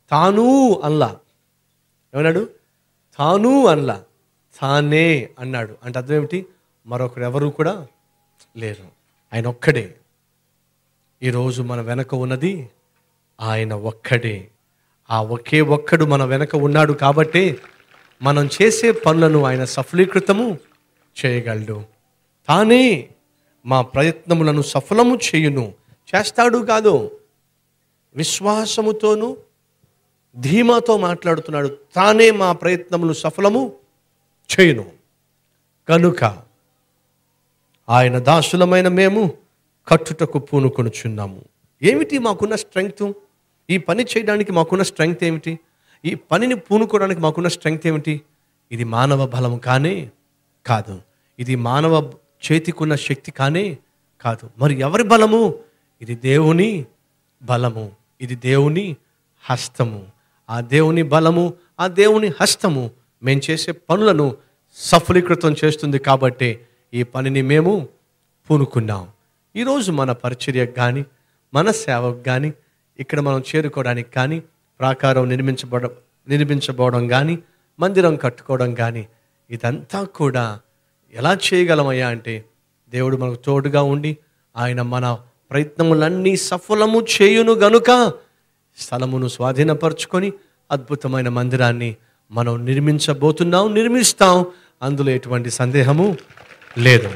తాను అల్లా ఏమన్నాడు తాను అల్లా తానే అన్నాడు అంటే అర్థం ఏమిటి మరొకరు ఎవరు కూడా లేరు ఆయన ఒక్కడే ఈరోజు మన వెనక ఉన్నది ఆయన ఒక్కడే ఆ ఒకే ఒక్కడు మన వెనక ఉన్నాడు కాబట్టి మనం చేసే పనులను ఆయన సఫలీకృతము చేయగలడు తానే మా ప్రయత్నములను సఫలము చేయును చేస్తాడు కాదు విశ్వాసముతోనూ ధీమాతో మాట్లాడుతున్నాడు తానే మా ప్రయత్నములు సఫలము చేయును కనుక ఆయన దాసులమైన మేము కట్టుటకు పూనుకొనుచున్నాము ఏమిటి మాకున్న స్ట్రెంగ్త్ ఈ పని చేయడానికి మాకున్న స్ట్రెంగ్త్ ఏమిటి ఈ పనిని పూనుకోవడానికి మాకున్న స్ట్రెంగ్త్ ఏమిటి ఇది మానవ బలం కానే కాదు ఇది మానవ చేతికున్న శక్తి కానే కాదు మరి ఎవరి బలము ఇది దేవుని బలము ఇది దేవుని హస్తము ఆ దేవుని బలము ఆ దేవుని హస్తము మేము చేసే పనులను సఫలీకృతం చేస్తుంది కాబట్టి ఈ పనిని మేము పూనుకున్నాం ఈరోజు మన పరిచర్యకు కానీ మన సేవకు కానీ ఇక్కడ మనం చేరుకోవడానికి కానీ ప్రాకారం నిర్మించబడ నిర్మించబోవడం కానీ మందిరం కట్టుకోవడం కానీ ఇదంతా కూడా ఎలా చేయగలమయ్యా అంటే దేవుడు మనకు తోడుగా ఉండి ఆయన మన ప్రయత్నములన్నీ సఫలము చేయును గనుక స్థలమును స్వాధీనపరచుకొని అద్భుతమైన మందిరాన్ని మనం నిర్మించబోతున్నాం నిర్మిస్తాం అందులో ఎటువంటి సందేహము లేదు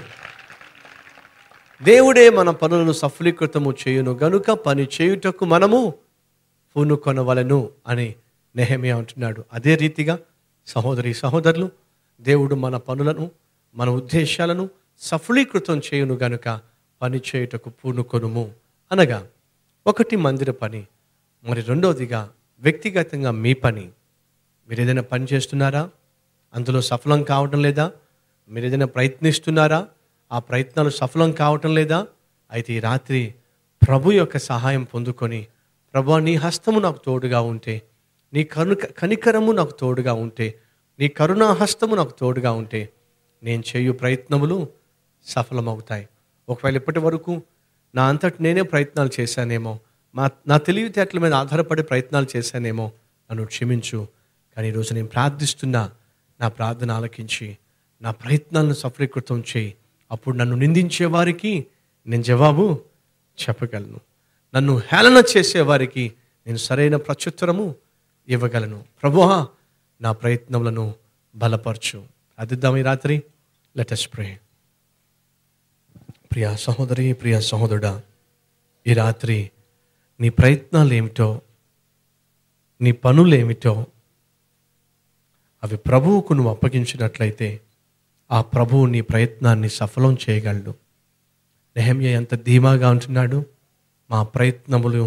దేవుడే మన పనులను సఫలీకృతము చేయును గనుక పని చేయుటకు మనము పూనుకొనవలను అని నెహమియా అంటున్నాడు అదే రీతిగా సహోదరి సహోదరులు దేవుడు మన పనులను మన ఉద్దేశాలను సఫలీకృతం చేయును గనుక పని చేయుటకు పూనుకొనుము అనగా ఒకటి మందిర పని మరి రెండవదిగా వ్యక్తిగతంగా మీ పని మీరు ఏదైనా పని చేస్తున్నారా అందులో సఫలం కావటం లేదా మీరు ఏదైనా ప్రయత్నిస్తున్నారా ఆ ప్రయత్నాలు సఫలం కావటం లేదా అయితే ఈ రాత్రి ప్రభు యొక్క సహాయం పొందుకొని ప్రభు నీ హస్తము నాకు తోడుగా ఉంటే నీ కను కనికరము నాకు తోడుగా ఉంటే నీ కరుణా హస్తము నాకు తోడుగా ఉంటే నేను చేయు ప్రయత్నములు సఫలమవుతాయి ఒకవేళ ఇప్పటి వరకు నా అంతటి నేనే ప్రయత్నాలు చేశానేమో మా నా తెలివితేటల మీద ఆధారపడి ప్రయత్నాలు చేశానేమో నన్ను క్షమించు కానీ ఈరోజు నేను ప్రార్థిస్తున్నా నా ప్రార్థన ఆలకించి నా ప్రయత్నాలను సఫలీకృతం చేయి అప్పుడు నన్ను నిందించే వారికి నేను జవాబు చెప్పగలను నన్ను హేళన చేసేవారికి నేను సరైన ప్రత్యుత్తరము ఇవ్వగలను ప్రభువా నా ప్రయత్నములను బలపరచు అదిద్దాం ఈ రాత్రి లెటస్ ప్రే ప్రియా సహోదరి ప్రియా సహోదరుడా ఈ రాత్రి నీ ప్రయత్నాలు ఏమిటో నీ పనులు ఏమిటో అవి ప్రభువుకు నువ్వు అప్పగించినట్లయితే ఆ ప్రభువు నీ ప్రయత్నాన్ని సఫలం చేయగలడు నెహమ్య ఎంత ధీమాగా ఉంటున్నాడు మా ప్రయత్నములు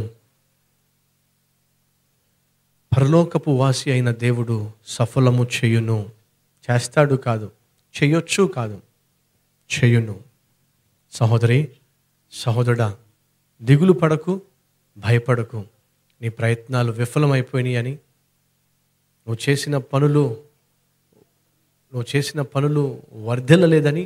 పరలోకపు వాసి అయిన దేవుడు సఫలము చేయును చేస్తాడు కాదు చేయొచ్చు కాదు చేయును సహోదరి సహోదరుడా దిగులు పడకు భయపడకు నీ ప్రయత్నాలు విఫలమైపోయినాయి అని నువ్వు చేసిన పనులు నువ్వు చేసిన పనులు వర్ధిల్లలేదని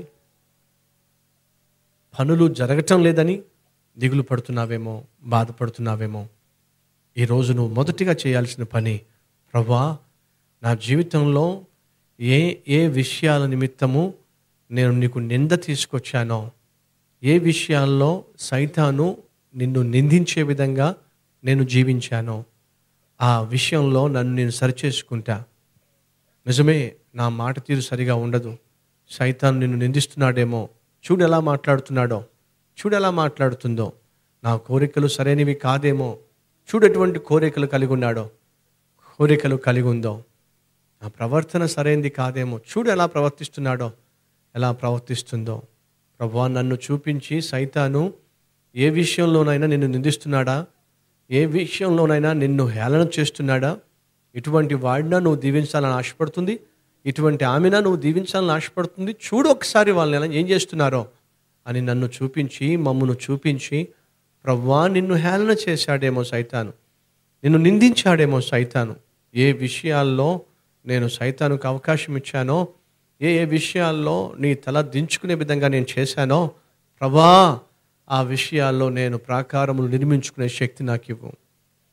పనులు జరగటం లేదని దిగులు పడుతున్నావేమో బాధపడుతున్నావేమో ఈరోజు నువ్వు మొదటిగా చేయాల్సిన పని ప్రభా నా జీవితంలో ఏ ఏ విషయాల నిమిత్తము నేను నీకు నింద తీసుకొచ్చానో ఏ విషయాల్లో సైతాను నిన్ను నిందించే విధంగా నేను జీవించానో ఆ విషయంలో నన్ను నేను సరిచేసుకుంటా నిజమే నా మాట తీరు సరిగా ఉండదు సైతాన్ నిన్ను నిందిస్తున్నాడేమో చూడు ఎలా మాట్లాడుతున్నాడో చూడు ఎలా మాట్లాడుతుందో నా కోరికలు సరైనవి కాదేమో చూడు ఎటువంటి కోరికలు కలిగి ఉన్నాడో కోరికలు కలిగి ఉందో నా ప్రవర్తన సరైనది కాదేమో చూడు ఎలా ప్రవర్తిస్తున్నాడో ఎలా ప్రవర్తిస్తుందో ప్రభా నన్ను చూపించి సైతాను ఏ విషయంలోనైనా నిన్ను నిందిస్తున్నాడా ఏ విషయంలోనైనా నిన్ను హేళన చేస్తున్నాడా ఇటువంటి వాడినా నువ్వు దీవించాలని ఆశపడుతుంది ఇటువంటి ఆమెనా నువ్వు దీవించాలని ఆశపడుతుంది చూడు ఒకసారి వాళ్ళని ఎలా ఏం చేస్తున్నారో అని నన్ను చూపించి మమ్మను చూపించి ప్రవ్వా నిన్ను హేళన చేశాడేమో సైతాను నిన్ను నిందించాడేమో సైతాను ఏ విషయాల్లో నేను సైతానుకు అవకాశం ఇచ్చానో ఏ ఏ విషయాల్లో నీ తల దించుకునే విధంగా నేను చేశానో ప్రభా ఆ విషయాల్లో నేను ప్రాకారములు నిర్మించుకునే శక్తి నాకు ఇవ్వు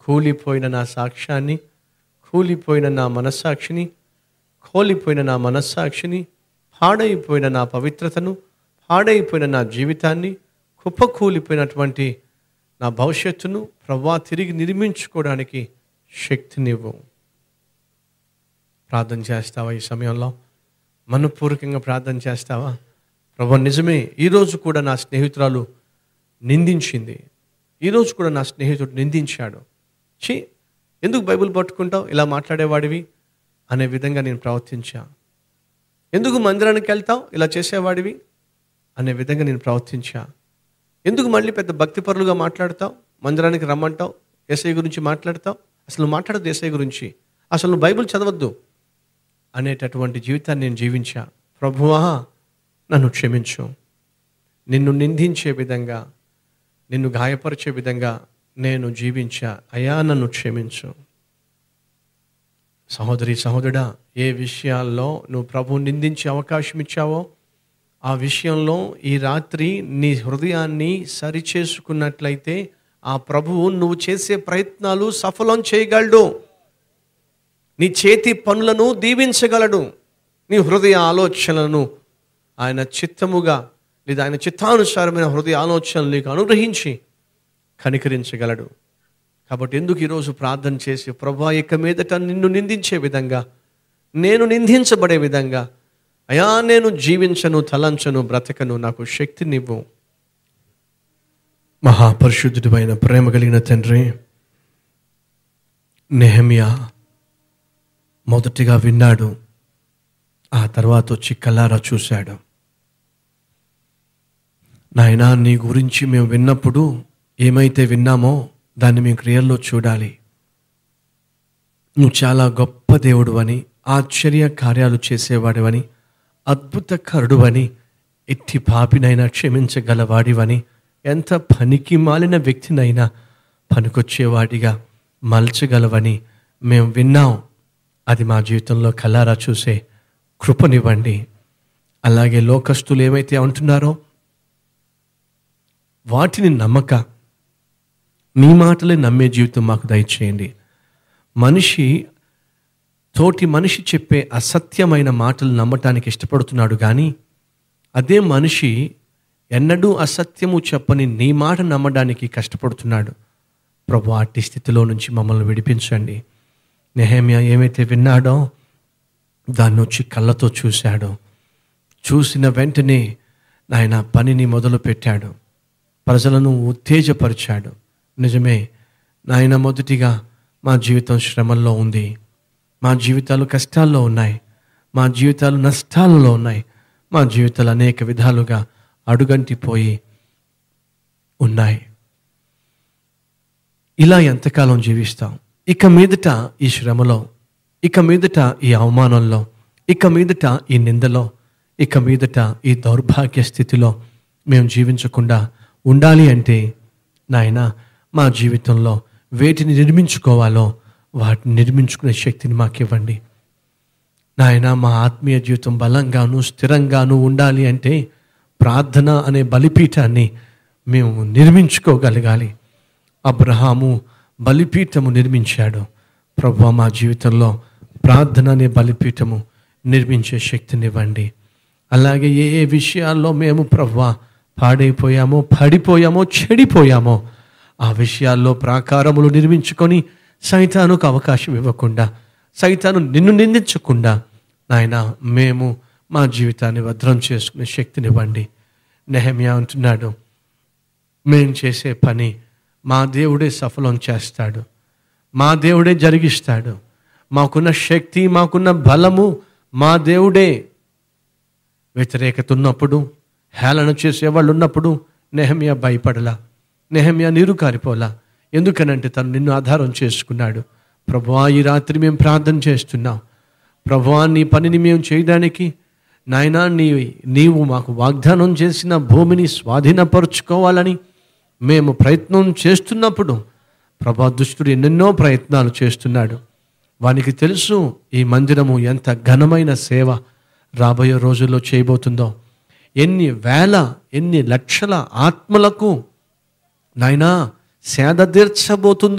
కూలిపోయిన నా సాక్ష్యాన్ని కూలిపోయిన నా మనస్సాక్షిని కోలిపోయిన నా మనస్సాక్షిని పాడైపోయిన నా పవిత్రతను పాడైపోయిన నా జీవితాన్ని కుప్పకూలిపోయినటువంటి నా భవిష్యత్తును ప్రభా తిరిగి నిర్మించుకోవడానికి శక్తినివ్వు ప్రార్థన చేస్తావా ఈ సమయంలో మనపూర్వకంగా ప్రార్థన చేస్తావా ప్రభు నిజమే ఈరోజు కూడా నా స్నేహితురాలు నిందించింది ఈరోజు కూడా నా స్నేహితుడు నిందించాడు ఛీ ఎందుకు బైబిల్ పట్టుకుంటావు ఇలా మాట్లాడేవాడివి అనే విధంగా నేను ప్రవర్తించా ఎందుకు మందిరానికి వెళ్తావు ఇలా చేసేవాడివి అనే విధంగా నేను ప్రవర్తించా ఎందుకు మళ్ళీ పెద్ద భక్తిపరులుగా మాట్లాడతావు మందిరానికి రమ్మంటావు ఏసఐ గురించి మాట్లాడతావు అసలు నువ్వు మాట్లాడదు ఏసఐ గురించి అసలు నువ్వు బైబిల్ చదవద్దు అనేటటువంటి జీవితాన్ని నేను జీవించా ప్రభువా నన్ను క్షమించు నిన్ను నిందించే విధంగా నిన్ను గాయపరిచే విధంగా నేను జీవించా అయా నన్ను క్షమించు సహోదరి సహోదరుడా ఏ విషయాల్లో నువ్వు ప్రభు నిందించే అవకాశం ఇచ్చావో ఆ విషయంలో ఈ రాత్రి నీ హృదయాన్ని సరిచేసుకున్నట్లయితే ఆ ప్రభువు నువ్వు చేసే ప్రయత్నాలు సఫలం చేయగలడు నీ చేతి పనులను దీవించగలడు నీ హృదయ ఆలోచనలను ఆయన చిత్తముగా లేదా ఆయన చిత్తానుసారమైన హృదయ ఆలోచనలు నీకు అనుగ్రహించి కనికరించగలడు కాబట్టి ఎందుకు ఈరోజు ప్రార్థన చేసి ప్రభా ఇక మీదట నిన్ను నిందించే విధంగా నేను నిందించబడే విధంగా అయా నేను జీవించను తలంచను బ్రతకను నాకు శక్తినివ్వు మహాపరిశుద్ధుడైన ప్రేమ కలిగిన తండ్రి నెహమియా మొదటిగా విన్నాడు ఆ తర్వాత వచ్చి కల్లారా చూశాడు నాయనా నీ గురించి మేము విన్నప్పుడు ఏమైతే విన్నామో దాన్ని మేము క్రియల్లో చూడాలి నువ్వు చాలా గొప్ప దేవుడు అని ఆశ్చర్య కార్యాలు చేసేవాడివని అద్భుతకరుడు అని ఎట్టి పాపినైనా క్షమించగలవాడివని ఎంత పనికి మాలిన వ్యక్తినైనా పనికొచ్చేవాడిగా మలచగలవని మేము విన్నాం అది మా జీవితంలో కలారా చూసే కృపనివ్వండి అలాగే లోకస్తులు ఏమైతే అంటున్నారో వాటిని నమ్మక నీ మాటలే నమ్మే జీవితం మాకు దయచేయండి మనిషి తోటి మనిషి చెప్పే అసత్యమైన మాటలు నమ్మటానికి ఇష్టపడుతున్నాడు కానీ అదే మనిషి ఎన్నడూ అసత్యము చెప్పని నీ మాట నమ్మడానికి కష్టపడుతున్నాడు ప్రభు అట్టి స్థితిలో నుంచి మమ్మల్ని విడిపించండి నెహమ్య ఏమైతే విన్నాడో దాన్ని వచ్చి కళ్ళతో చూశాడు చూసిన వెంటనే ఆయన పనిని మొదలు పెట్టాడు ప్రజలను ఉత్తేజపరిచాడు నిజమే నాయన మొదటిగా మా జీవితం శ్రమల్లో ఉంది మా జీవితాలు కష్టాల్లో ఉన్నాయి మా జీవితాలు నష్టాలలో ఉన్నాయి మా జీవితాలు అనేక విధాలుగా అడుగంటిపోయి ఉన్నాయి ఇలా ఎంతకాలం జీవిస్తాం ఇక మీదట ఈ శ్రమలో ఇక మీదట ఈ అవమానంలో ఇక మీదట ఈ నిందలో ఇక మీదట ఈ దౌర్భాగ్య స్థితిలో మేము జీవించకుండా ఉండాలి అంటే నాయన మా జీవితంలో వేటిని నిర్మించుకోవాలో వాటిని నిర్మించుకునే శక్తిని మాకు ఇవ్వండి నాయన మా ఆత్మీయ జీవితం బలంగాను స్థిరంగాను ఉండాలి అంటే ప్రార్థన అనే బలిపీఠాన్ని మేము నిర్మించుకోగలగాలి అబ్రహాము బలిపీఠము నిర్మించాడు ప్రభు మా జీవితంలో ప్రార్థన అనే బలిపీఠము నిర్మించే శక్తినివ్వండి అలాగే ఏ ఏ విషయాల్లో మేము ప్రభు పాడైపోయామో పడిపోయామో చెడిపోయామో ఆ విషయాల్లో ప్రాకారములు నిర్మించుకొని సైతానుకు అవకాశం ఇవ్వకుండా సైతాను నిన్ను నిందించకుండా నాయన మేము మా జీవితాన్ని భద్రం చేసుకునే శక్తినివ్వండి నెహమ్యా అంటున్నాడు మేం చేసే పని మా దేవుడే సఫలం చేస్తాడు మా దేవుడే జరిగిస్తాడు మాకున్న శక్తి మాకున్న బలము మా దేవుడే వ్యతిరేకత ఉన్నప్పుడు హేళన చేసేవాళ్ళు ఉన్నప్పుడు నెహమియా భయపడలా నెహమియా నీరు కారిపోలా ఎందుకనంటే తను నిన్ను ఆధారం చేసుకున్నాడు ప్రభువా ఈ రాత్రి మేము ప్రార్థన చేస్తున్నాం ప్రభువా నీ పనిని మేము చేయడానికి నాయనా నీ నీవు మాకు వాగ్దానం చేసిన భూమిని స్వాధీనపరుచుకోవాలని మేము ప్రయత్నం చేస్తున్నప్పుడు ప్రభా దుష్టుడు ఎన్నెన్నో ప్రయత్నాలు చేస్తున్నాడు వానికి తెలుసు ఈ మందిరము ఎంత ఘనమైన సేవ రాబోయే రోజుల్లో చేయబోతుందో ఎన్ని వేల ఎన్ని లక్షల ఆత్మలకు నాయనా సేద తీర్చబోతుందో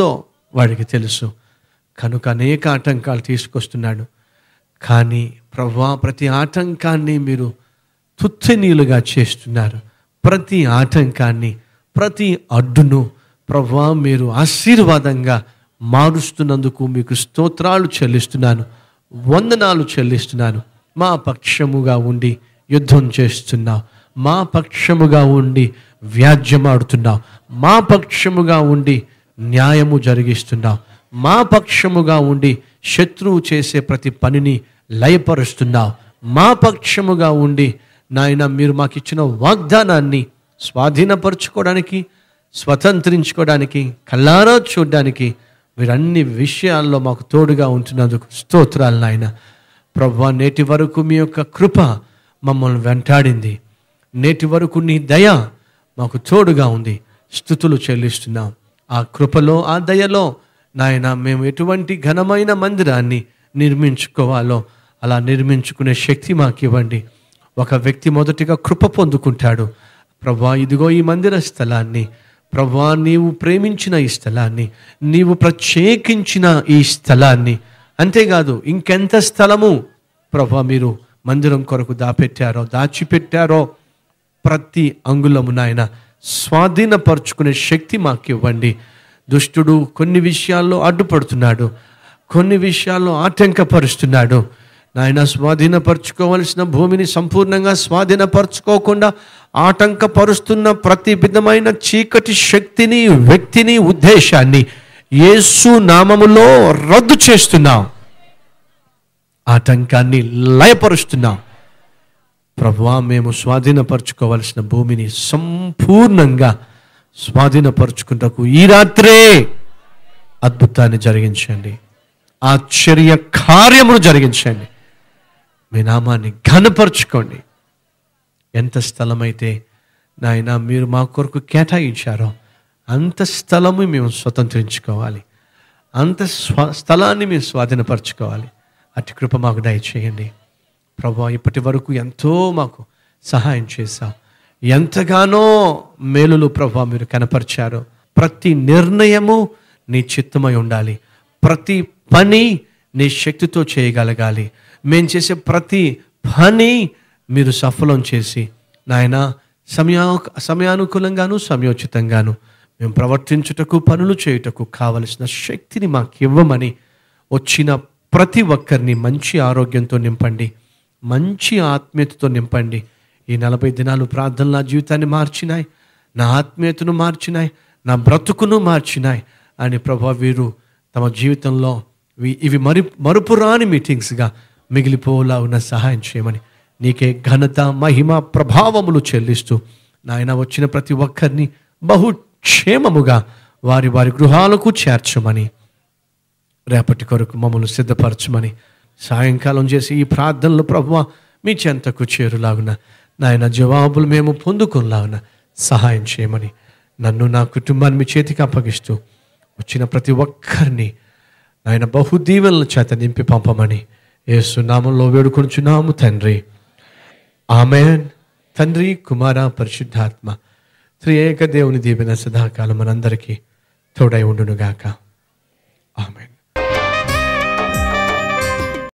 వాడికి తెలుసు కనుక అనేక ఆటంకాలు తీసుకొస్తున్నాడు కానీ ప్రభా ప్రతి ఆటంకాన్ని మీరు తుచ్చనీలుగా చేస్తున్నారు ప్రతి ఆటంకాన్ని ప్రతి అడ్డును ప్రభా మీరు ఆశీర్వాదంగా మారుస్తున్నందుకు మీకు స్తోత్రాలు చెల్లిస్తున్నాను వందనాలు చెల్లిస్తున్నాను మా పక్షముగా ఉండి యుద్ధం చేస్తున్నావు మా పక్షముగా ఉండి వ్యాజ్యమాడుతున్నావు మా పక్షముగా ఉండి న్యాయము జరిగిస్తున్నావు మా పక్షముగా ఉండి శత్రువు చేసే ప్రతి పనిని లయపరుస్తున్నావు మా పక్షముగా ఉండి నాయన మీరు మాకు ఇచ్చిన వాగ్దానాన్ని స్వాధీనపరచుకోవడానికి స్వతంత్రించుకోవడానికి కల్లారా చూడడానికి మీరు అన్ని విషయాల్లో మాకు తోడుగా ఉంటున్నందుకు స్తోత్రాలు నాయన ప్రభా నేటి వరకు మీ యొక్క కృప మమ్మల్ని వెంటాడింది నేటి వరకు నీ దయ మాకు తోడుగా ఉంది స్థుతులు చెల్లిస్తున్నాం ఆ కృపలో ఆ దయలో నాయన మేము ఎటువంటి ఘనమైన మందిరాన్ని నిర్మించుకోవాలో అలా నిర్మించుకునే శక్తి మాకు ఇవ్వండి ఒక వ్యక్తి మొదటిగా కృప పొందుకుంటాడు ప్రభా ఇదిగో ఈ మందిర స్థలాన్ని ప్రభా నీవు ప్రేమించిన ఈ స్థలాన్ని నీవు ప్రత్యేకించిన ఈ స్థలాన్ని అంతేకాదు ఇంకెంత స్థలము ప్రభా మీరు మందిరం కొరకు దాపెట్టారో దాచిపెట్టారో ప్రతి అంగుళము నాయన స్వాధీనపరుచుకునే శక్తి మాకు ఇవ్వండి దుష్టుడు కొన్ని విషయాల్లో అడ్డుపడుతున్నాడు కొన్ని విషయాల్లో ఆటంకపరుస్తున్నాడు నాయన స్వాధీనపరచుకోవలసిన భూమిని సంపూర్ణంగా స్వాధీనపరచుకోకుండా ఆటంకపరుస్తున్న ప్రతి విధమైన చీకటి శక్తిని వ్యక్తిని ఉద్దేశాన్ని యేసు నామములో రద్దు చేస్తున్నాం ఆటంకాన్ని లయపరుస్తున్నాం ప్రభువా మేము స్వాధీనపరచుకోవలసిన భూమిని సంపూర్ణంగా స్వాధీనపరచుకుంటకు ఈ రాత్రే అద్భుతాన్ని జరిగించండి ఆశ్చర్య కార్యమును జరిగించండి మీ నామాన్ని ఘనపరచుకోండి ఎంత స్థలమైతే నాయన మీరు మా కొరకు కేటాయించారో అంత స్థలము మేము స్వతంత్రించుకోవాలి అంత స్వ స్థలాన్ని మేము స్వాధీనపరచుకోవాలి అటు కృప మాకు దయచేయండి ప్రభా ఇప్పటి వరకు ఎంతో మాకు సహాయం చేశావు ఎంతగానో మేలులు ప్రభా మీరు కనపరిచారు ప్రతి నిర్ణయము నీ చిత్తమై ఉండాలి ప్రతి పని నీ శక్తితో చేయగలగాలి మేము చేసే ప్రతి పని మీరు సఫలం చేసి నాయన సమయా సమయానుకూలంగాను సమయోచితంగాను మేము ప్రవర్తించుటకు పనులు చేయుటకు కావలసిన శక్తిని మాకు ఇవ్వమని వచ్చిన ప్రతి ఒక్కరిని మంచి ఆరోగ్యంతో నింపండి మంచి ఆత్మీయతతో నింపండి ఈ నలభై దినాలు ప్రార్థనలు నా జీవితాన్ని మార్చినాయి నా ఆత్మీయతను మార్చినాయి నా బ్రతుకును మార్చినాయి అని ప్రభా వీరు తమ జీవితంలో ఇవి- ఇవి మరి మరుపురాని మీటింగ్స్గా మిగిలిపోలా ఉన్న సహాయం చేయమని నీకే ఘనత మహిమ ప్రభావములు చెల్లిస్తూ నాయన వచ్చిన ప్రతి ఒక్కరిని బహు క్షేమముగా వారి వారి గృహాలకు చేర్చమని రేపటి కొరకు మమ్మల్ని సిద్ధపరచమని సాయంకాలం చేసి ఈ ప్రార్థనలు ప్రభువ మీ చెంతకు చేరులాగున నాయన జవాబులు మేము పొందుకునేలాగున సహాయం చేయమని నన్ను నా కుటుంబాన్ని మీ చేతికి అప్పగిస్తూ వచ్చిన ప్రతి ఒక్కరిని నాయన బహుదీవెనల చేత నింపి పంపమని ఏసునామంలో వేడుకొంచున్నాము తండ్రి ఆమెన్ తండ్రి కుమార పరిశుద్ధాత్మ త్రియేక దేవుని దీవెన సదాకాలం మనందరికీ తోడై ఉండునుగాక ఆమెన్